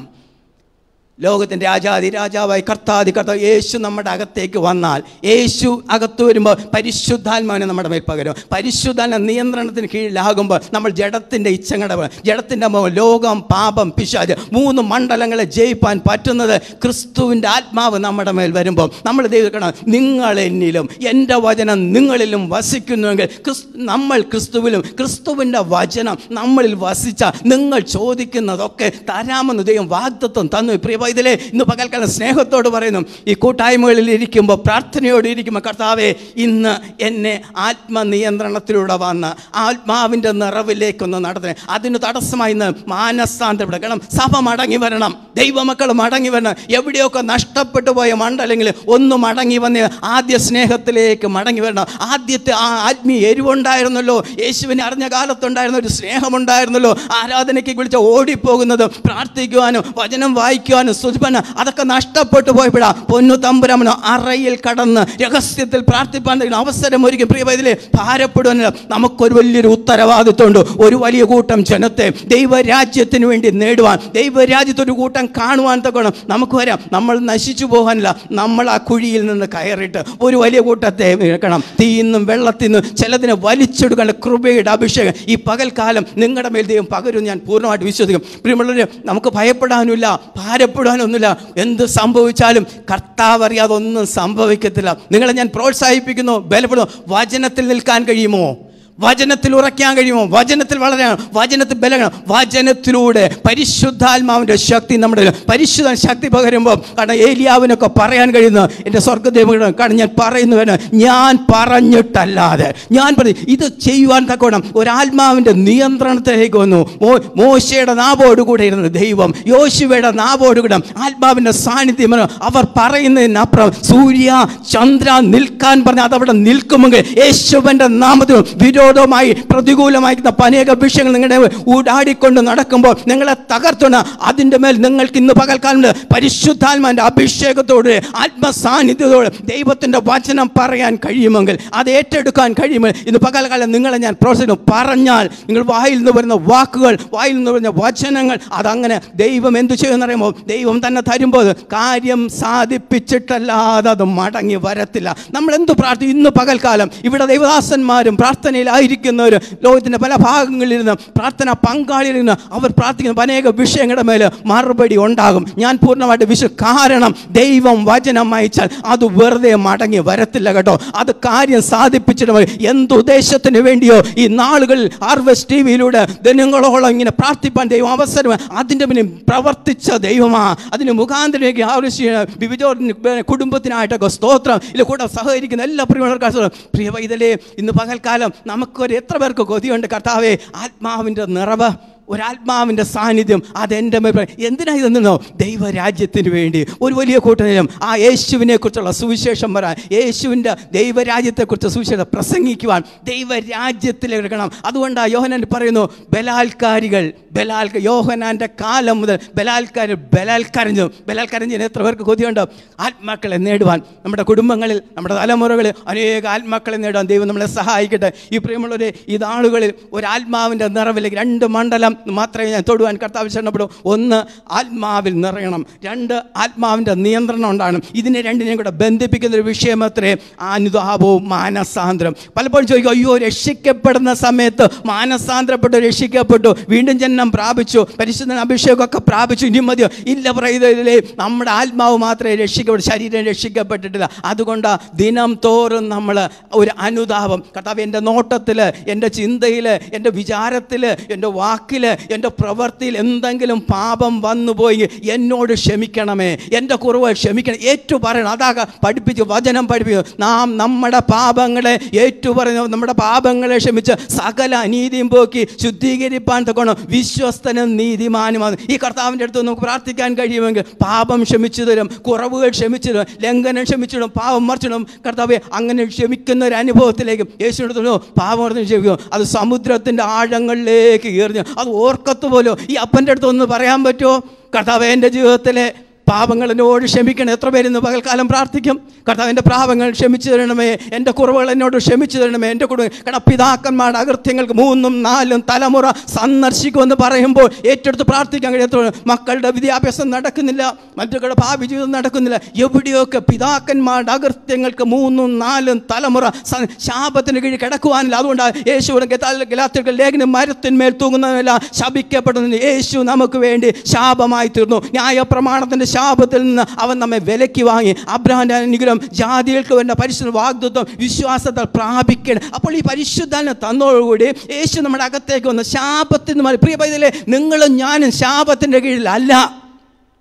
ലോകത്തിൻ്റെ രാജാതി രാജാവായി കർത്താതി കർത്താവ് യേശു നമ്മുടെ അകത്തേക്ക് വന്നാൽ യേശു അകത്ത് വരുമ്പോൾ പരിശുദ്ധാത്മാവിനെ നമ്മുടെ മേൽ പകരും പരിശുദ്ധാത്മ നിയന്ത്രണത്തിന് കീഴിലാകുമ്പോൾ നമ്മൾ ജഡത്തിൻ്റെ ഇച്ഛങ്ങളുടെ ജഡത്തിൻ്റെ മോഹം, ലോകം പാപം പിശാജ് മൂന്ന് മണ്ഡലങ്ങളെ ജയിപ്പാൻ പറ്റുന്നത് ക്രിസ്തുവിൻ്റെ ആത്മാവ് നമ്മുടെ മേൽ വരുമ്പോൾ നമ്മൾ ദൈവക്കണം നിങ്ങൾ എന്നിലും എൻ്റെ വചനം നിങ്ങളിലും വസിക്കുന്നുവെങ്കിൽ ക്രിസ് നമ്മൾ ക്രിസ്തുവിലും ക്രിസ്തുവിൻ്റെ വചനം നമ്മളിൽ വസിച്ച നിങ്ങൾ ചോദിക്കുന്നതൊക്കെ തരാമെന്ന് ദൈവം വാഗ്ദത്വം തന്നു പ്രിയ പൈതലെ ഇന്ന് പകൽക്കാലം സ്നേഹത്തോട് പറയുന്നു ഈ കൂട്ടായ്മകളിൽ ഇരിക്കുമ്പോൾ പ്രാർത്ഥനയോട് ഇരിക്കുമ്പോൾ കർത്താവെ ഇന്ന് എന്നെ ആത്മനിയന്ത്രണത്തിലൂടെ വന്ന് ആത്മാവിൻ്റെ നിറവിലേക്കൊന്ന് നടത്തണേ അതിന് തടസ്സമായി ഇന്ന് മാനസാന്തരപ്പെടുക കാരണം സഭ മടങ്ങി വരണം ദൈവമക്കൾ മടങ്ങി വരണം എവിടെയൊക്കെ നഷ്ടപ്പെട്ടു പോയ മണ്ടല്ലെങ്കിൽ ഒന്ന് മടങ്ങി വന്ന് ആദ്യ സ്നേഹത്തിലേക്ക് മടങ്ങി വരണം ആദ്യത്തെ ആ ആത്മീയ എരിവുണ്ടായിരുന്നല്ലോ യേശുവിനെ അറിഞ്ഞ കാലത്തുണ്ടായിരുന്ന ഒരു സ്നേഹമുണ്ടായിരുന്നല്ലോ ആരാധനയ്ക്ക് വിളിച്ച ഓടിപ്പോകുന്നത് പ്രാർത്ഥിക്കുവാനും വചനം വായിക്കുവാനും സുധിപ്പന അതൊക്കെ നഷ്ടപ്പെട്ടു പോയപ്പോഴാ പൊന്നു തമ്പുരാമനോ അറയിൽ കടന്ന് രഹസ്യത്തിൽ പ്രാർത്ഥിപ്പാൻ തരുന്ന അവസരം ഒരുക്കും പ്രിയ പൈതലേ ഭാരപ്പെടുവാനില്ല നമുക്കൊരു വലിയൊരു ഉത്തരവാദിത്വമുണ്ട് ഒരു വലിയ കൂട്ടം ജനത്തെ ദൈവരാജ്യത്തിന് വേണ്ടി നേടുവാൻ ദൈവരാജ്യത്തൊരു കൂട്ടം കാണുവാൻ തക്കണം നമുക്ക് വരാം നമ്മൾ നശിച്ചു പോകാനില്ല നമ്മൾ ആ കുഴിയിൽ നിന്ന് കയറിയിട്ട് ഒരു വലിയ കൂട്ടത്തെ വെക്കണം തീയിന്നും വെള്ളത്തിൽ നിന്ന് ചിലതിനെ വലിച്ചെടുക്കേണ്ട കൃപയുടെ അഭിഷേകം ഈ പകൽക്കാലം നിങ്ങളുടെ മേൽ ദൈവം പകരും ഞാൻ പൂർണ്ണമായിട്ട് വിശ്വസിക്കും പ്രിയമുള്ളവരെ നമുക്ക് ഭയപ്പെടാനുമില്ല ഭാരപ്പെടാനൊന്നുമില്ല എന്ത് സംഭവിച്ചാലും കർത്താവ് അറിയാതെ ഒന്നും സംഭവിക്കത്തില്ല നിങ്ങളെ ഞാൻ പ്രോത്സാഹിപ്പിക്കുന്നു ബലപ്പെടുന്നു വചനത്തിൽ നിൽക്കാൻ കഴിയുമോ വചനത്തിൽ ഉറയ്ക്കാൻ കഴിയുമോ വചനത്തിൽ വളരാൻ വചനത്തിൽ ബലക്കണം വചനത്തിലൂടെ പരിശുദ്ധാത്മാവിൻ്റെ ശക്തി നമ്മുടെ ഉള്ളിൽ. പരിശുദ്ധ ശക്തി പകരുമ്പോൾ കാരണം ഏലിയാവിനൊക്കെ പറയാൻ കഴിയുന്ന എൻ്റെ സ്വർഗദേവ കാരണം ഞാൻ പറയുന്നവന് ഞാൻ പറഞ്ഞിട്ടല്ലാതെ ഞാൻ പറഞ്ഞു ഇത് ചെയ്യുവാൻ തക്കോണം ഒരാത്മാവിൻ്റെ നിയന്ത്രണത്തിലേക്ക് വന്നു മോ മോശയുടെ നാവോട് കൂടെ ഇരുന്ന ദൈവം യോശുവയുടെ നാവോട് കൂടെ ആത്മാവിൻ്റെ സാന്നിധ്യം അവർ പറയുന്നതിനപ്പുറം സൂര്യ ചന്ദ്ര നിൽക്കാൻ പറഞ്ഞ അതവിടെ നിൽക്കുമെങ്കിൽ യേശുവൻ്റെ നാമത്തിൽ വിരോധമായി പ്രതികൂലമായി അനേക വിഷയങ്ങൾ നിങ്ങളുടെ ഊടാടിക്കൊണ്ട് നടക്കുമ്പോൾ നിങ്ങളെ തകർത്തുന്ന അതിൻ്റെ മേൽ നിങ്ങൾക്ക് ഇന്ന് പകൽക്കാലം പരിശുദ്ധാത്മാവിൻ്റെ അഭിഷേകത്തോടെ ആത്മസാന്നിധ്യത്തോടെ ദൈവത്തിൻ്റെ വചനം പറയാൻ കഴിയുമെങ്കിൽ അത് ഏറ്റെടുക്കാൻ കഴിയുമെങ്കിൽ ഇന്ന് പകൽക്കാലം നിങ്ങളെ ഞാൻ പ്രോത്സാഹിക്കുന്നു പറഞ്ഞാൽ നിങ്ങൾ വായിൽ നിന്ന് വരുന്ന വാക്കുകൾ വായിൽ നിന്ന് വരുന്ന വചനങ്ങൾ അതങ്ങനെ ദൈവം എന്തു ചെയ്യുമെന്ന് അറിയുമ്പോൾ ദൈവം തന്നെ തരുമ്പോൾ കാര്യം സാധിപ്പിച്ചിട്ടല്ലാതെ അത് മടങ്ങി വരത്തില്ല നമ്മൾ എന്ത് പ്രാർത്ഥിക്കും ഇന്ന് പകൽക്കാലം ഇവിടെ ദൈവദാസന്മാരും പ്രാർത്ഥനയിലായിരിക്കുന്നവരും ലോകത്തിൻ്റെ പല ഭാഗങ്ങളിൽ നിന്ന് പ്രാർത്ഥന പങ്കാളിയിരുന്ന് അവർ പ്രാർത്ഥിക്കുന്ന അനേക വിഷയങ്ങളുടെ മേൽ മറുപടി ഉണ്ടാകും ഞാൻ പൂർണ്ണമായിട്ട് വിശ്വ കാരണം ദൈവം വചനം അയച്ചാൽ അത് വെറുതെ മടങ്ങി വരത്തില്ല കേട്ടോ അത് കാര്യം സാധിപ്പിച്ചിട്ട് മതി. എന്ത് ഉദ്ദേശത്തിന് വേണ്ടിയോ ഈ നാളുകളിൽ ഹാർവെസ്റ്റ് ടി വിയിലൂടെ ദിനങ്ങളോളം ഇങ്ങനെ പ്രാർത്ഥിപ്പാൻ ദൈവം അവസരം അതിൻ്റെ പിന്നെ പ്രവർത്തിച്ച ദൈവമാ അതിന് മുഖാന്തരേക്ക് ആവശ്യ വിവിധ കുടുംബത്തിനായിട്ടൊക്കെ സ്തോത്രം ഇല്ല കൂടെ സഹകരിക്കുന്ന എല്ലാ പ്രിയമുള്ളവർക്കും പ്രിയ വൈതലേ ഇന്ന് പകൽക്കാലം നമുക്കൊരു എത്ര പേർക്ക് കൊതിയുണ്ട് കർത്താവേ ആത്മാവിൻ്റെ നിറവ് ഒരാത്മാവിൻ്റെ സാന്നിധ്യം അതെൻ്റെ മേൽ പ്ര- എന്തിനാ ഇതെന്നോ ദൈവരാജ്യത്തിന് വേണ്ടി ഒരു വലിയ കൂട്ടം ആ യേശുവിനെ കുറിച്ചുള്ള സുവിശേഷം വരാൻ യേശുവിൻ്റെ ദൈവരാജ്യത്തെക്കുറിച്ച് സുവിശേഷം പ്രസംഗിക്കുവാൻ ദൈവരാജ്യത്തിലേക്ക് എടുക്കണം അതുകൊണ്ടാണ് യോഹനാൻ പറയുന്നു ബലാൽക്കാരികൾ ബലാൽക്ക യോഹനാൻ്റെ കാലം മുതൽ ബലാൽക്കാർ ബലാൽക്കരഞ്ഞു ബലാൽക്കരഞ്ഞതിന് എത്ര പേർക്ക് കൊതിയുണ്ട് ആത്മാക്കളെ നേടുവാൻ നമ്മുടെ കുടുംബങ്ങളിൽ നമ്മുടെ തലമുറകളിൽ അനേക ആത്മാക്കളെ നേടാൻ ദൈവം നമ്മളെ സഹായിക്കട്ടെ ഈ പ്രിയമുള്ളവരെ ഈ നാളുകളിൽ ഒരു ആത്മാവിൻ്റെ നിറവിലേക്ക് രണ്ട് മണ്ഡലം മാത്രമേ ഞാൻ തൊടുവാൻ കർത്താവ് ശരണപ്പെടൂ ഒന്ന് ആത്മാവിൽ നിറയണം രണ്ട് ആത്മാവിൻ്റെ നിയന്ത്രണം ഉണ്ടാകണം ഇതിനെ രണ്ടിനെയും കൂടെ ബന്ധിപ്പിക്കുന്ന ഒരു വിഷയം അത്രേ അനുതാപവും മാനസാന്തരം പലപ്പോഴും ചോദിക്കും അയ്യോ രക്ഷിക്കപ്പെടുന്ന സമയത്ത് മാനസാന്തരപ്പെട്ടു രക്ഷിക്കപ്പെട്ടു വീണ്ടും ജന്മം പ്രാപിച്ചു പരിശുദ്ധ അഭിഷേകമൊക്കെ പ്രാപിച്ചു ഇനി മതിയോ ഇല്ല പറയുന്നതിലെ നമ്മുടെ ആത്മാവ് മാത്രമേ രക്ഷിക്കപ്പെട്ടു ശരീരം രക്ഷിക്കപ്പെട്ടിട്ടില്ല അതുകൊണ്ട് ദിനം തോറും നമ്മൾ ഒരു അനുതാപം കർത്താവ് എൻ്റെ നോട്ടത്തിൽ എൻ്റെ ചിന്തയിൽ എൻ്റെ വിചാരത്തിൽ എൻ്റെ വാക്കിൽ എൻ്റെ പ്രവൃത്തിയിൽ എന്തെങ്കിലും പാപം വന്നുപോയി എന്നോട് ക്ഷമിക്കണമേ എൻ്റെ കുറവ് ക്ഷമിക്കണം ഏറ്റു പറയണം അതാ പഠിപ്പിച്ചു വചനം പഠിപ്പിച്ചു നാം നമ്മുടെ പാപങ്ങളെ ഏറ്റു പറഞ്ഞു നമ്മുടെ പാപങ്ങളെ ക്ഷമിച്ച് സകല അനീതിയും പോക്കി ശുദ്ധീകരിപ്പാൻ തക്കണം വിശ്വസ്തനും നീതിമാനുമാണ് ഈ കർത്താവിൻ്റെ അടുത്ത് നമുക്ക് പ്രാർത്ഥിക്കാൻ കഴിയുമെങ്കിൽ പാപം ക്ഷമിച്ചു തരും കുറവുകൾ ക്ഷമിച്ചു തരും ലംഘനം ക്ഷമിച്ചിടും പാപം മറിച്ചിടും കർത്താവെ അങ്ങനെ ക്ഷമിക്കുന്ന ഒരു അനുഭവത്തിലേക്ക് യേശുവിനടുത്ത് പാപം മറിച്ച് ക്ഷമിക്കും അത് സമുദ്രത്തിൻ്റെ ആഴങ്ങളിലേക്ക് എറിഞ്ഞു അത് ഓർക്കത്ത് പോലോ ഈ അപ്പൻ്റെ അടുത്ത് ഒന്ന് പറയാൻ പറ്റുമോ കർത്താവ് എൻ്റെ ജീവിതത്തിലെ പാപങ്ങൾ എന്നോട് ക്ഷമിക്കണം എത്ര പേര് ഇന്ന് പകൽക്കാലം പ്രാർത്ഥിക്കും കർത്താവ് എൻ്റെ പാപങ്ങൾ ക്ഷമിച്ചു തരണമേ എൻ്റെ കുറവുകൾ എന്നോട് ക്ഷമിച്ചു തരണമേ എൻ്റെ കുടുംബം കാരണം പിതാക്കന്മാരുടെ അകൃത്യങ്ങൾക്ക് മൂന്നും നാലും തലമുറ സന്ദർശിക്കുമെന്ന് പറയുമ്പോൾ ഏറ്റെടുത്ത് പ്രാർത്ഥിക്കാൻ കഴിയാത്ത മക്കളുടെ വിദ്യാഭ്യാസം നടക്കുന്നില്ല മറ്റുകളുടെ ഭാവി ജീവിതം നടക്കുന്നില്ല എവിടെയൊക്കെ പിതാക്കന്മാരുടെ അകൃത്യങ്ങൾക്ക് മൂന്നും നാലും തലമുറ സ- ശാപത്തിന് കീഴിൽ കിടക്കുവാനില്ല അതുകൊണ്ട് യേശുവിനെ ഗലാത്തികൾ ലേഖനം മരത്തിന്മേൽ തൂങ്ങുന്നതല്ല ശപിക്കപ്പെടുന്നു യേശു നമുക്ക് വേണ്ടി ശാപമായി തീർന്നു ന്യായപ്രമാണത്തിൻ്റെ ശാപത്തിൽ നിന്ന് അവൻ നമ്മെ വിലക്കി വാങ്ങി അബ്രഹാന്റെ അനുഗ്രഹം ജാതികൾക്ക് വേണ്ട പരിശുദ്ധ വാഗ്ദത്വം വിശ്വാസത്താൽ പ്രാപിക്കണം അപ്പോൾ ഈ പരിശുദ്ധാനെ തന്നോടുകൂടി യേശു നമ്മുടെ അകത്തേക്ക് വന്ന് ശാപത്തിൽ നിന്ന് മാറി പ്രിയ പൈതലേ നിങ്ങളും ഞാനും ശാപത്തിൻ്റെ കീഴിലല്ല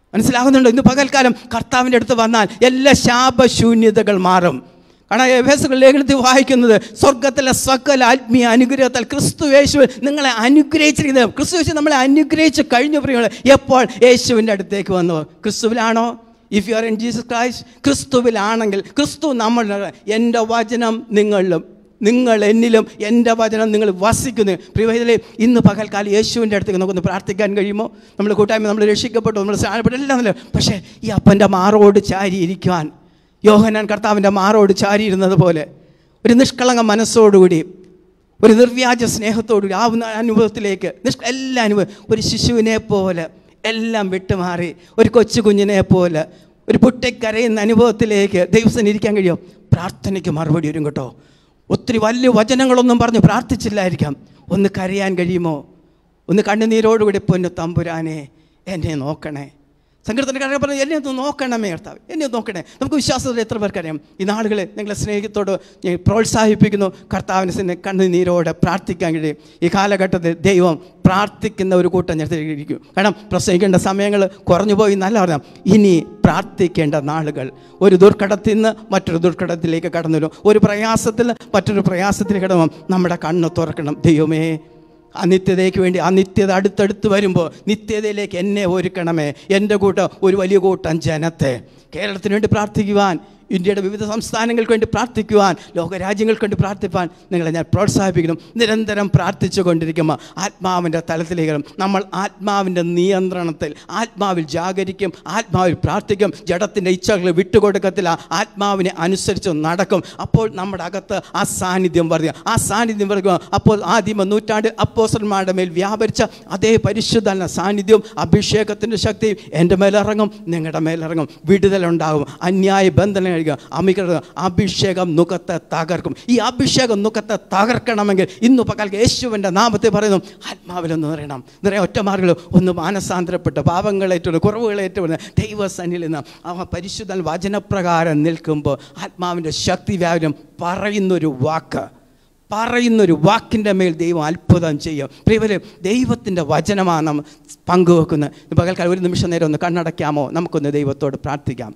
മനസ്സിലാകുന്നുണ്ടോ ഇന്ന് പകൽക്കാലം കർത്താവിൻ്റെ അടുത്ത് വന്നാൽ എല്ലാ ശാപശൂന്യതകൾ മാറും കാരണം എഫേസുകൾ ലേഖനത്തിൽ വായിക്കുന്നത് സ്വർഗത്തിലെ സകല ആത്മീയ അനുഗ്രഹത്താൽ ക്രിസ്തു യേശു നിങ്ങളെ അനുഗ്രഹിച്ചിരിക്കുന്നത് ക്രിസ്തു യേശു നമ്മളെ അനുഗ്രഹിച്ച് കഴിഞ്ഞു പ്രിയങ്ങളെ എപ്പോൾ യേശുവിൻ്റെ അടുത്തേക്ക് വന്നു ക്രിസ്തുവിലാണോ if you are in Jesus Christ ക്രിസ്തുവിലാണെങ്കിൽ ക്രിസ്തു നമ്മൾ എൻ്റെ വചനം നിങ്ങളിലും നിങ്ങൾ എന്നിലും എൻ്റെ വചനം നിങ്ങൾ വസിക്കുന്നു പ്രിയതലെ ഇന്ന് പകൽക്കാലം യേശുവിൻ്റെ അടുത്തേക്ക് നമുക്കൊന്ന് പ്രാർത്ഥിക്കാൻ കഴിയുമോ നമ്മൾ കൂട്ടായ്മ നമ്മൾ രക്ഷിക്കപ്പെട്ടു നമ്മൾ സ്നാനപ്പെട്ടു എല്ലാം നല്ല പക്ഷേ ഈ അപ്പൻ്റെ മാറോട് ചാരി ഇരിക്കുവാൻ യോഹനാൻ കർത്താവിൻ്റെ മാറോട് ചാരി ഇരുന്നത് പോലെ ഒരു നിഷ്കളങ്ക മനസ്സോടുകൂടി ഒരു നിർവ്യാജ സ്നേഹത്തോടുകൂടി ആ ഒരു അനുഭവത്തിലേക്ക് നിഷ്ക എല്ലാ അനുഭവം ഒരു ശിശുവിനെ പോലെ എല്ലാം വിട്ടുമാറി ഒരു കൊച്ചു കുഞ്ഞിനെ പോലെ ഒരു പൊട്ടിക്കരയുന്ന അനുഭവത്തിലേക്ക് ദൈവത്തിന് ഇരിക്കാൻ കഴിയും പ്രാർത്ഥനയ്ക്ക് മറുപടി വരും കേട്ടോ ഒത്തിരി വലിയ വചനങ്ങളൊന്നും പറഞ്ഞ് പ്രാർത്ഥിച്ചില്ലായിരിക്കാം ഒന്ന് കരയാൻ കഴിയുമോ ഒന്ന് കണ്ണുനീരോടുകൂടി പൊന്നു തമ്പുരാനെ എന്നെ നോക്കണേ സങ്കീർത്തന കാര്യം പറഞ്ഞു എന്നെ ഒന്ന് നോക്കണമേ കർത്താവ് എന്നെ ഒന്ന് നോക്കണേ നമുക്ക് വിശ്വാസത്തിൽ എത്ര പേർക്കറിയാം ഈ നാളുകളെ നിങ്ങളെ സ്നേഹത്തോട് ഞാൻ പ്രോത്സാഹിപ്പിക്കുന്നു കർത്താവിനെ തന്നെ കണ്ണുനീരോടെ പ്രാർത്ഥിക്കാൻ കഴിയും ഈ കാലഘട്ടത്തിൽ ദൈവം പ്രാർത്ഥിക്കുന്ന ഒരു കൂട്ടം ഞെടുത്തിരിക്കും കാരണം പ്രസംഗിക്കേണ്ട സമയങ്ങൾ കുറഞ്ഞു പോയി നല്ല പറയാം ഇനി പ്രാർത്ഥിക്കേണ്ട നാളുകൾ ഒരു ദുർഘടത്തിൽ നിന്ന് മറ്റൊരു ദുർഘടത്തിലേക്ക് കടന്നു വരും ഒരു പ്രയാസത്തിൽ നിന്ന് മറ്റൊരു പ്രയാസത്തിലേക്ക് കടന്നു നമ്മുടെ കണ്ണ് തുറക്കണം ദൈവമേ ആ നിത്യതയ്ക്ക് വേണ്ടി ആ നിത്യത അടുത്തടുത്ത് വരുമ്പോൾ നിത്യതയിലേക്ക് എന്നെ ഒരുക്കണമേ എൻ്റെ കൂട്ടം ഒരു വലിയ കൂട്ടം ജനത്തെ കേരളത്തിന് വേണ്ടി പ്രാർത്ഥിക്കുവാൻ ഇന്ത്യയുടെ വിവിധ സംസ്ഥാനങ്ങൾക്ക് വേണ്ടി പ്രാർത്ഥിക്കുവാൻ ലോകരാജ്യങ്ങൾക്ക് വേണ്ടി പ്രാർത്ഥിപ്പാൻ നിങ്ങളെ ഞാൻ പ്രോത്സാഹിപ്പിക്കണം നിരന്തരം പ്രാർത്ഥിച്ചു കൊണ്ടിരിക്കുമ്പോൾ ആത്മാവിൻ്റെ തലത്തിലേക്ക് നമ്മൾ ആത്മാവിൻ്റെ നിയന്ത്രണത്തിൽ ആത്മാവിൽ ജാഗരിക്കും ആത്മാവിൽ പ്രാർത്ഥിക്കും ജഡത്തിൻ്റെ ഇച്ഛകൾ വിട്ടുകൊടുക്കത്തില്ല ആത്മാവിനെ അനുസരിച്ച് നടക്കും അപ്പോൾ നമ്മുടെ അകത്ത് ആ സാന്നിധ്യം വർദ്ധിക്കും ആ സാന്നിധ്യം വർദ്ധിക്കും അപ്പോൾ ആദിമ നൂറ്റാണ്ട് അപ്പോസന്മാരുടെ മേൽ വ്യാപരിച്ച അതേ പരിശുദ്ധ സാന്നിധ്യവും അഭിഷേകത്തിൻ്റെ ശക്തിയും എൻ്റെ മേലിറങ്ങും നിങ്ങളുടെ മേലിറങ്ങും വിടുതലുണ്ടാകും അന്യായ ബന്ധനം കഴിക്കുക അമിക അഭിഷേകം നുഖത്തെ തകർക്കും ഈ അഭിഷേകം നുഖത്തെ തകർക്കണമെങ്കിൽ ഇന്ന് പകൽ യേശുവിൻ്റെ നാമത്തെ പറയുന്നു ആത്മാവിലൊന്ന് നിറയണം നിറയെ ഒറ്റ മാർഗങ്ങൾ ഒന്ന് മാനസാന്തരപ്പെട്ട് പാപങ്ങളേറ്റുകൊണ്ട് കുറവുകളേറ്റുകൊണ്ട് ദൈവസന്നിൽ നിന്ന് അവ പരിശുദ്ധ വചനപ്രകാരം നിൽക്കുമ്പോൾ ആത്മാവിൻ്റെ ശക്തി വ്യാപനം പറയുന്നൊരു വാക്ക് പറയുന്നൊരു വാക്കിൻ്റെ മേൽ ദൈവം അത്ഭുതം ചെയ്യും പ്രിയവരെ ദൈവത്തിൻ്റെ വചനമാണ് നാം പങ്കുവെക്കുന്നത് പകൽക്കാലം ഒരു നിമിഷം നേരം ഒന്ന് കണ്ണടയ്ക്കാമോ നമുക്കൊന്ന് ദൈവത്തോട് പ്രാർത്ഥിക്കാം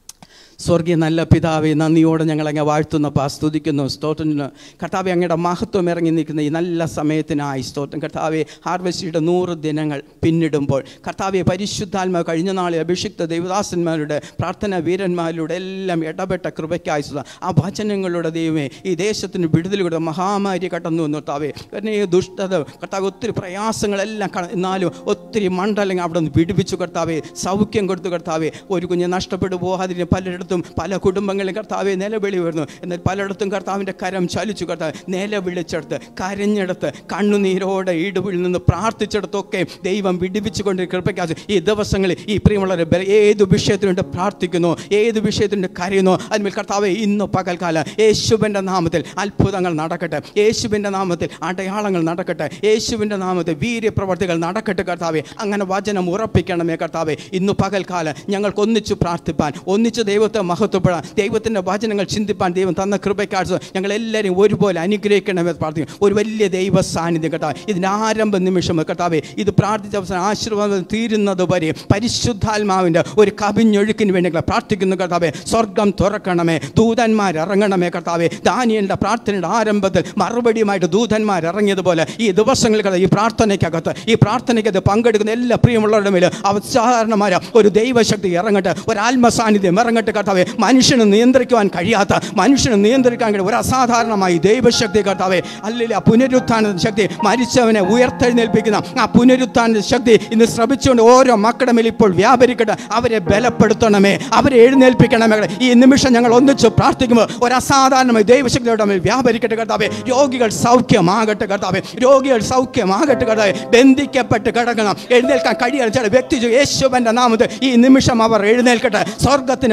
സ്വർഗീയ നല്ല പിതാവെ നന്ദിയോടെ ഞങ്ങൾ അങ്ങ് വാഴ്ത്തുന്നപ്പാ സ്തുതിക്കുന്നു സ്തോത്രത്തിന് കർത്താവെ അങ്ങയുടെ മഹത്വം ഇറങ്ങി നിൽക്കുന്ന ഈ നല്ല സമയത്തിനായി സ്തോത്രം കർത്താവെ ഹാർവസ്റ്റിയുടെ നൂറ് ദിനങ്ങൾ പിന്നിടുമ്പോൾ കർത്താവെ പരിശുദ്ധാത്മ കഴിഞ്ഞ നാളിൽ അഭിഷിക്ത ദേവദാസന്മാരുടെ പ്രാർത്ഥന വീരന്മാരിലൂടെ എല്ലാം ഇടപെട്ട കൃപയ്ക്കായി സ്തുത. ആ വചനങ്ങളുടെ ദൈവമേ ഈ ദേശത്തിന് വിടുതൽ കൊടുത്ത മഹാമാരി കടന്നു വന്നു കർത്താവെ കാരണം ഈ ദുഷ്ടത കർത്താവ് ഒത്തിരി പ്രയാസങ്ങളെല്ലാം കട എന്നാലും ഒത്തിരി മണ്ഡലങ്ങൾ അവിടെ നിന്ന് വിടുവിച്ചു കർത്താവെ സൗഖ്യം കൊടുത്തു കർത്താവെ ഒരു കുഞ്ഞ് നഷ്ടപ്പെട്ടു പോകാതിന് പലയിടത്തും പല കുടുംബങ്ങളിലും കർത്താവെ നിലവിളി വരുന്നു എന്നാൽ പലയിടത്തും കർത്താവിൻ്റെ കരം ചലിച്ചു കർത്താവ് നിലവിളിച്ചെടുത്ത് കരഞ്ഞെടുത്ത് കണ്ണുനീരോടെ ഈടുവിൽ നിന്ന് പ്രാർത്ഥിച്ചെടുത്തൊക്കെ ദൈവം വിടുവിച്ചു കൊണ്ട് കൃപയ്ക്കാതെ ഈ ദിവസങ്ങളിൽ ഈ പ്രിയമുള്ളവരെ ബല- ഏത് വിഷയത്തിനുണ്ട് പ്രാർത്ഥിക്കുന്നു ഏത് വിഷയത്തിനുണ്ട് കരയുന്നു അതിന്മേൽ കർത്താവെ ഇന്ന് പകൽക്കാല യേശുവിൻ്റെ നാമത്തിൽ അത്ഭുതങ്ങൾ നടക്കട്ടെ യേശുവിൻ്റെ നാമത്തിൽ അടയാളങ്ങൾ നടക്കട്ടെ യേശുവിൻ്റെ നാമത്തിൽ വീര്യപ്രവർത്തികൾ നടക്കട്ടെ കർത്താവെ അങ്ങനെ വചനം ഉറപ്പിക്കണമേ കർത്താവെ ഇന്ന് പകൽക്കാലം ഞങ്ങൾക്ക് ഒന്നിച്ചു പ്രാർത്ഥിപ്പാൻ ഒന്നിച്ച് ദൈവത്തെ മഹത്വപ്പെടാൻ ദൈവത്തിൻ്റെ വചനങ്ങൾ ചിന്തിപ്പാൻ ദൈവം തന്ന കൃപയ്ക്കാഴ്ച ഞങ്ങൾ എല്ലാവരെയും ഒരുപോലെ അനുഗ്രഹിക്കണമെന്ന് പ്രാർത്ഥിക്കും ഒരു വലിയ ദൈവ സാന്നിധ്യം കർത്താവ് ഇതിൻ്റെ ആരംഭ നിമിഷം കർത്താവെ ഇത് പ്രാർത്ഥിച്ച അവസാനം ആശീർവാദം തീരുന്നത് വരെ പരിശുദ്ധാത്മാവിൻ്റെ ഒരു കവിഞ്ഞൊഴുക്കിന് വേണ്ടി ഞങ്ങൾ പ്രാർത്ഥിക്കുന്നു കർത്താവെ സ്വർഗം തുറക്കണമേ ദൂതന്മാർ ഇറങ്ങണമേ കർത്താവെ ദാനിയലിൻ്റെ പ്രാർത്ഥനയുടെ ആരംഭത്തിൽ മറുപടിയുമായിട്ട് ദൂതന്മാർ ഇറങ്ങിയതുപോലെ ഈ ദിവസങ്ങളിൽ കഥ ഈ പ്രാർത്ഥനയ്ക്കകത്ത് ഈ പ്രാർത്ഥനയ്ക്കകത്ത് പങ്കെടുക്കുന്ന എല്ലാ പ്രിയമുള്ളവരുടെ മേൽ അവസാധാരണമായ ഒരു ദൈവശക്തി ഇറങ്ങട്ടെ ഒരു ആത്മസാന്നിധ്യം ഇറങ്ങട്ടെ കർത്താവെ മനുഷ്യന് നിയന്ത്രിക്കുവാൻ കഴിയാത്ത മനുഷ്യന് നിയന്ത്രിക്കാൻ കഴിയും ഒരു അസാധാരണമായി ദൈവശക്തി കർത്താവെ അല്ലെങ്കിൽ ആ പുനരുത്ഥാന ശക്തി മരിച്ചവനെ ഉയർത്തെഴുന്നേൽപ്പിക്കുന്ന ആ പുനരുത്ഥാന ശക്തി ഇന്ന് ശ്രമിച്ചുകൊണ്ട് ഓരോ മക്കളുടെ മേൽ ഇപ്പോൾ വ്യാപരിക്കട്ടെ അവരെ ബലപ്പെടുത്തണമേ അവരെ എഴുന്നേൽപ്പിക്കണമേ ഈ നിമിഷം ഞങ്ങൾ ഒന്നിച്ച് പ്രാർത്ഥിക്കുമ്പോൾ ഒരു അസാധാരണമായി ദൈവശക്തിയുടെ മേൽ വ്യാപരിക്കട്ടെ കർത്താവെ രോഗികൾ സൗഖ്യമാകട്ടെ കർത്താവെ രോഗികൾ സൗഖ്യമാകട്ടെ കർത്താവെ ബന്ധിക്കപ്പെട്ട് കിടക്കണം എഴുന്നേൽക്കാൻ കഴിയാൻ ചില വ്യക്തി യേശുവന്റെ നാമത്തിൽ ഈ നിമിഷം അവർ എഴുന്നേൽക്കട്ടെ സ്വർഗത്തിനും ഭൂമിക്കും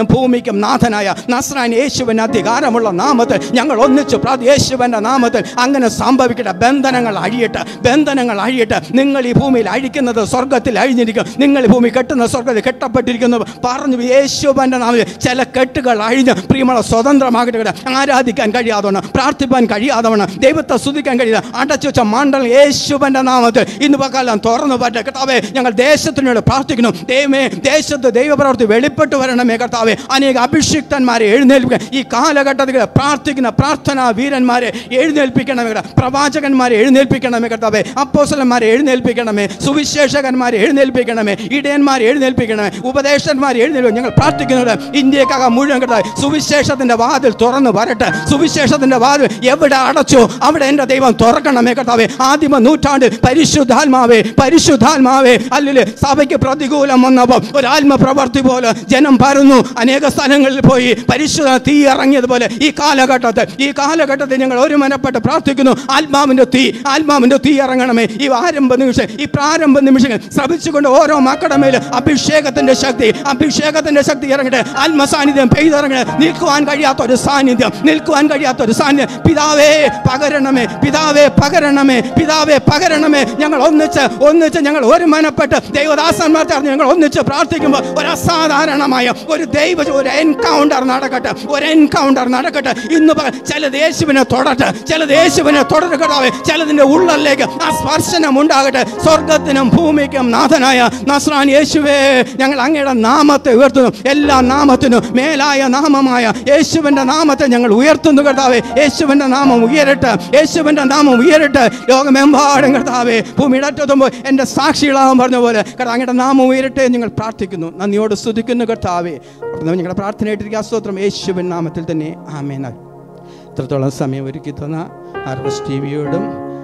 ഭൂമിക്കും നാഥനായ നസ്രാൻ യേശുവിന് അധികാരമുള്ള നാമത്തിൽ ഞങ്ങൾ ഒന്നിച്ച് പ്രാർത്ഥി യേശുവിൻ്റെ നാമത്തിൽ അങ്ങനെ സംഭവിക്കട്ടെ ബന്ധനങ്ങൾ അഴിയട്ടെ ബന്ധനങ്ങൾ അഴിയട്ടെ നിങ്ങൾ ഈ ഭൂമിയിൽ അഴിക്കുന്നത് സ്വർഗത്തിൽ അഴിഞ്ഞിരിക്കും നിങ്ങൾ ഈ ഭൂമി കെട്ടുന്ന സ്വർഗത്തിൽ കെട്ടപ്പെട്ടിരിക്കുന്നു പറഞ്ഞു യേശുവിൻ്റെ നാമത്തിൽ ചില കെട്ടുകൾ അഴിഞ്ഞ് പ്രിയമുള്ള സ്വതന്ത്രമാകട്ടെ ഇവിടെ ആരാധിക്കാൻ കഴിയാതവണ്ണം പ്രാർത്ഥിപ്പാൻ കഴിയാതവണ്ണം ദൈവത്തെ സ്തുതിക്കാൻ കഴിയാതെ അടച്ചു വെച്ച മണ്ഡലം യേശുവിൻ്റെ നാമത്തിൽ ഇന്ന് പക്കാലം തുറന്നു പറ്റ കർത്താവേ ഞങ്ങൾ ദേശത്തിനോട് പ്രാർത്ഥിക്കുന്നു ദൈവമേ ദേശത്ത് ദൈവപ്രവൃത്തി വെളിപ്പെട്ട് വരണമേ കർത്താവേ അനേക അഭിഷിക്തന്മാരെ എഴുന്നേൽപ്പിക്കുക ഈ കാലഘട്ടത്തിൽ പ്രാർത്ഥിക്കുന്ന പ്രാർത്ഥനാ വീരന്മാരെ എഴുന്നേൽപ്പിക്കണമേ കർത്താവേ. പ്രവാചകന്മാരെ എഴുന്നേൽപ്പിക്കണമേ കർത്താവേ അപ്പോസലന്മാരെ എഴുന്നേൽപ്പിക്കണമേ സുവിശേഷകന്മാരെ എഴുന്നേൽപ്പിക്കണമേ ഇടയന്മാരെ എഴുന്നേൽപ്പിക്കണമേ ഉപദേശന്മാരെ എഴുന്നേൽപ്പിക്കണം ഞങ്ങൾ പ്രാർത്ഥിക്കുന്നത് ഇന്ത്യക്കകം മുഴുവൻ കർത്താവേ സുവിശേഷത്തിന്റെ വാതിൽ തുറന്നു വരട്ടെ സുവിശേഷത്തിന്റെ വാതിൽ എവിടെ അടച്ചോ അവിടെ എൻ്റെ ദൈവം തുറക്കണമേ കർത്താവേ ആദിമ നൂറ്റാണ്ടിൽ പരിശുദ്ധാത്മാവേ പരിശുദ്ധാത്മാവേ അല്ലെങ്കിൽ സഭയ്ക്ക് പ്രതികൂലം വന്നപ്പോൾ ഒരു ആത്മപ്രവർത്തി പോലെ ജനം പരന്നു അനേക സ്ഥലങ്ങളിൽ പോയി പരിശുദ്ധ തീ ഇറങ്ങിയതുപോലെ ഈ കാലഘട്ടത്തിൽ ഈ കാലഘട്ടത്തിൽ ഞങ്ങൾ ഒരു മനപ്പെട്ട് പ്രാർത്ഥിക്കുന്നു ആത്മാവിന്റെ തീ ആത്മാവിന്റെ തീ ഇറങ്ങണമേ ഈ ആരംഭ നിമിഷം ഈ പ്രാരംഭ നിമിഷങ്ങൾ ശ്രമിച്ചുകൊണ്ട് ഓരോ മക്കളുടെ മേൽ അഭിഷേകത്തിന്റെ ശക്തി അഭിഷേകത്തിന്റെ ശക്തി ഇറങ്ങട്ടെ ആത്മസാന്നിധ്യം പെയ്തിറങ്ങണേ നിൽക്കുവാൻ കഴിയാത്ത ഒരു സാന്നിധ്യം നിൽക്കുവാൻ കഴിയാത്ത ഒരു സാന്നിധ്യം പിതാവേ പകരണമേ പിതാവേ പകരണമേ പിതാവേ പകരണമേ ഞങ്ങൾ ഒന്നിച്ച് ഒന്നിച്ച് ഞങ്ങൾ ഒരു മനപ്പെട്ട് ദൈവദാസന്മാർ ചേർന്ന് ഞങ്ങൾ ഒന്നിച്ച് പ്രാർത്ഥിക്കുമ്പോൾ ഒരു അസാധാരണമായ ഒരു ദൈവ ഒരു എൻകൗണ്ടർ നടക്കട്ടെ ഒരു എൻകൗണ്ടർ നടക്കട്ടെ ഇന്ന് പക- ചിലത് യേശുവിനെ തൊടട്ടെ ചിലത് യേശുവിനെ തുടരുകടാവേ ചിലതിന്റെ ഉള്ളിലേക്ക് ആ സ്പർശനം ഉണ്ടാകട്ടെ സ്വർഗത്തിനും ഭൂമിക്കും നാഥനായ നസ്രാൻ യേശുവേ ഞങ്ങൾ അങ്ങയുടെ നാമത്തെ ഉയർത്തുന്നു എല്ലാ നാമത്തിനും മേലായ നാമമായ യേശുവിന്റെ നാമത്തെ ഞങ്ങൾ ഉയർത്തുന്നു കർത്താവേ യേശുവിന്റെ നാമം ഉയരട്ടെ യേശുവിന്റെ നാമം ഉയരട്ടെ ലോകമെമ്പാടും കർത്താവേ ഭൂമിയുടെ അറ്റത്തുമ്പോൾ എൻ്റെ സാക്ഷികളാവാൻ പറഞ്ഞ പോലെ കർത്താവ് അങ്ങയുടെ നാമം ഉയരട്ടെ എന്ന് ഞങ്ങൾ പ്രാർത്ഥിക്കുന്നു നന്ദിയോട് സ്തുതിക്കുന്നു കർത്താവേ അപ്പോൾ ഞങ്ങളുടെ പ്രാർത്ഥനയായിട്ടിരിക്കുക സ്തോത്രം യേശുവിൻ നാമത്തിൽ തന്നെ ആമേന ഇത്രത്തോളം സമയം ഒരുക്കി തന്ന ഹാർവസ്റ്റ് ടി വിയോടും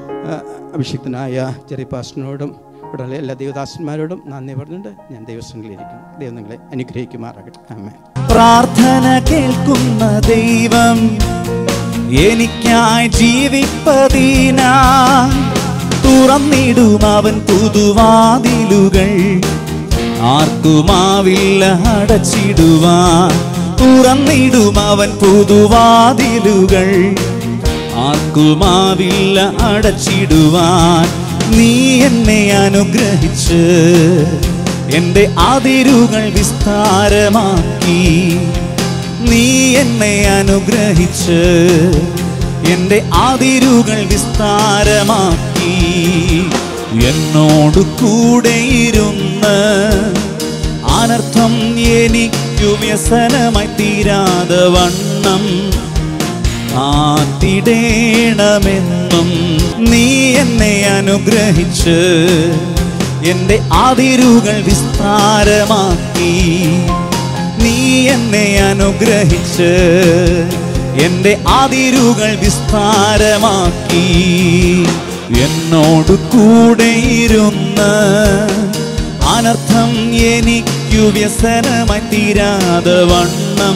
അഭിഷിക്തനായ ചെറിയ പാസ്റ്ററിനോടും ഇവിടെയുള്ള എല്ലാ ദൈവദാസന്മാരോടും നന്ദി പറഞ്ഞുകൊണ്ട് ഞാൻ ദൈവസ്ഥനിലിരിക്കുന്നു ദൈവം നിങ്ങളെ അനുഗ്രഹിക്കുമാറാകട്ടെ ആമേ പ്രാർത്ഥന കേൾക്കുന്ന ദൈവം എനിക്കായി ജീവിപ്പതിനാ തുറന്നിടും അവൻ പുതുവാതിലുകൾ ആർക്കുമാവില്ല അടച്ചിടുവാൻ തുറന്നിടും അവൻ പുതുവാതിലുകൾ ആർക്കുമാവില്ല അടച്ചിടുവാൻ നീ എന്നെ അനുഗ്രഹിച്ച് എന്റെ അതിരുകൾ വിസ്താരമാക്കി നീ എന്നെ അനുഗ്രഹിച്ച് എന്റെ അതിരുകൾ വിസ്താരമാക്കി എന്നോട് കൂടെയിരുന്ന് അനർത്ഥം എനിക്കു വ്യസനമായി തീരാതെ വണ്ണം കാത്തിടേണമെന്നും നീ എന്നെ അനുഗ്രഹിച്ച് എന്റെ അതിരുകൾ വിസ്താരമാക്കി നീ എന്നെ അനുഗ്രഹിച്ച് എന്റെ അതിരുകൾ വിസ്താരമാക്കി എന്നോട് കൂടെയിരുന്ന് അനർത്ഥം എനിക്കു വ്യസനമായി തീരാതെ വണ്ണം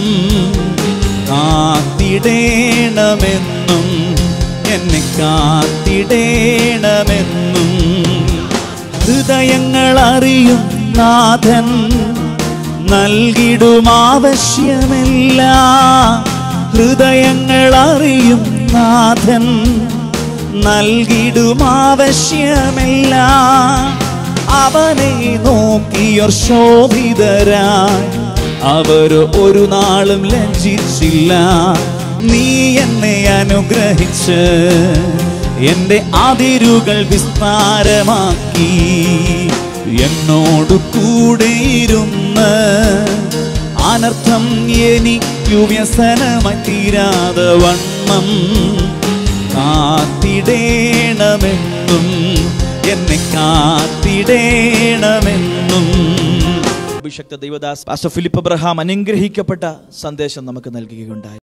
കാത്തിടേണമെന്നും എന്നെ കാത്തിടേണമെന്നും ഹൃദയങ്ങൾ അറിയും നാഥൻ നൽകിടും ആവശ്യമല്ല ഹൃദയങ്ങൾ അറിയും നാഥൻ നൽകിടും ആവശ്യമല്ല അവനെ നോക്കിയോർ ശോഭിതരായി അവർ ഒരു നാളും ലജ്ജിച്ചില്ല നീ എന്നെ അനുഗ്രഹിച്ച് എന്റെ അതിരുകൾ വിസ്താരമാക്കി എന്നോട് കൂടെയിരുന്ന് അനർത്ഥം എനിക്കു വ്യസനമായി തീരാതെ വണ്ണം കാത്തിടേണമെന്നും എന്നെ കാത്തിടേണമെന്നും അഭിഷക്ത ദൈവദാസ് പാസ്റ്റർ ഫിലിപ്പ് അബ്രഹാം അനുഗ്രഹിക്കപ്പെട്ട സന്ദേശം നമുക്ക് നൽകുകയുണ്ടായി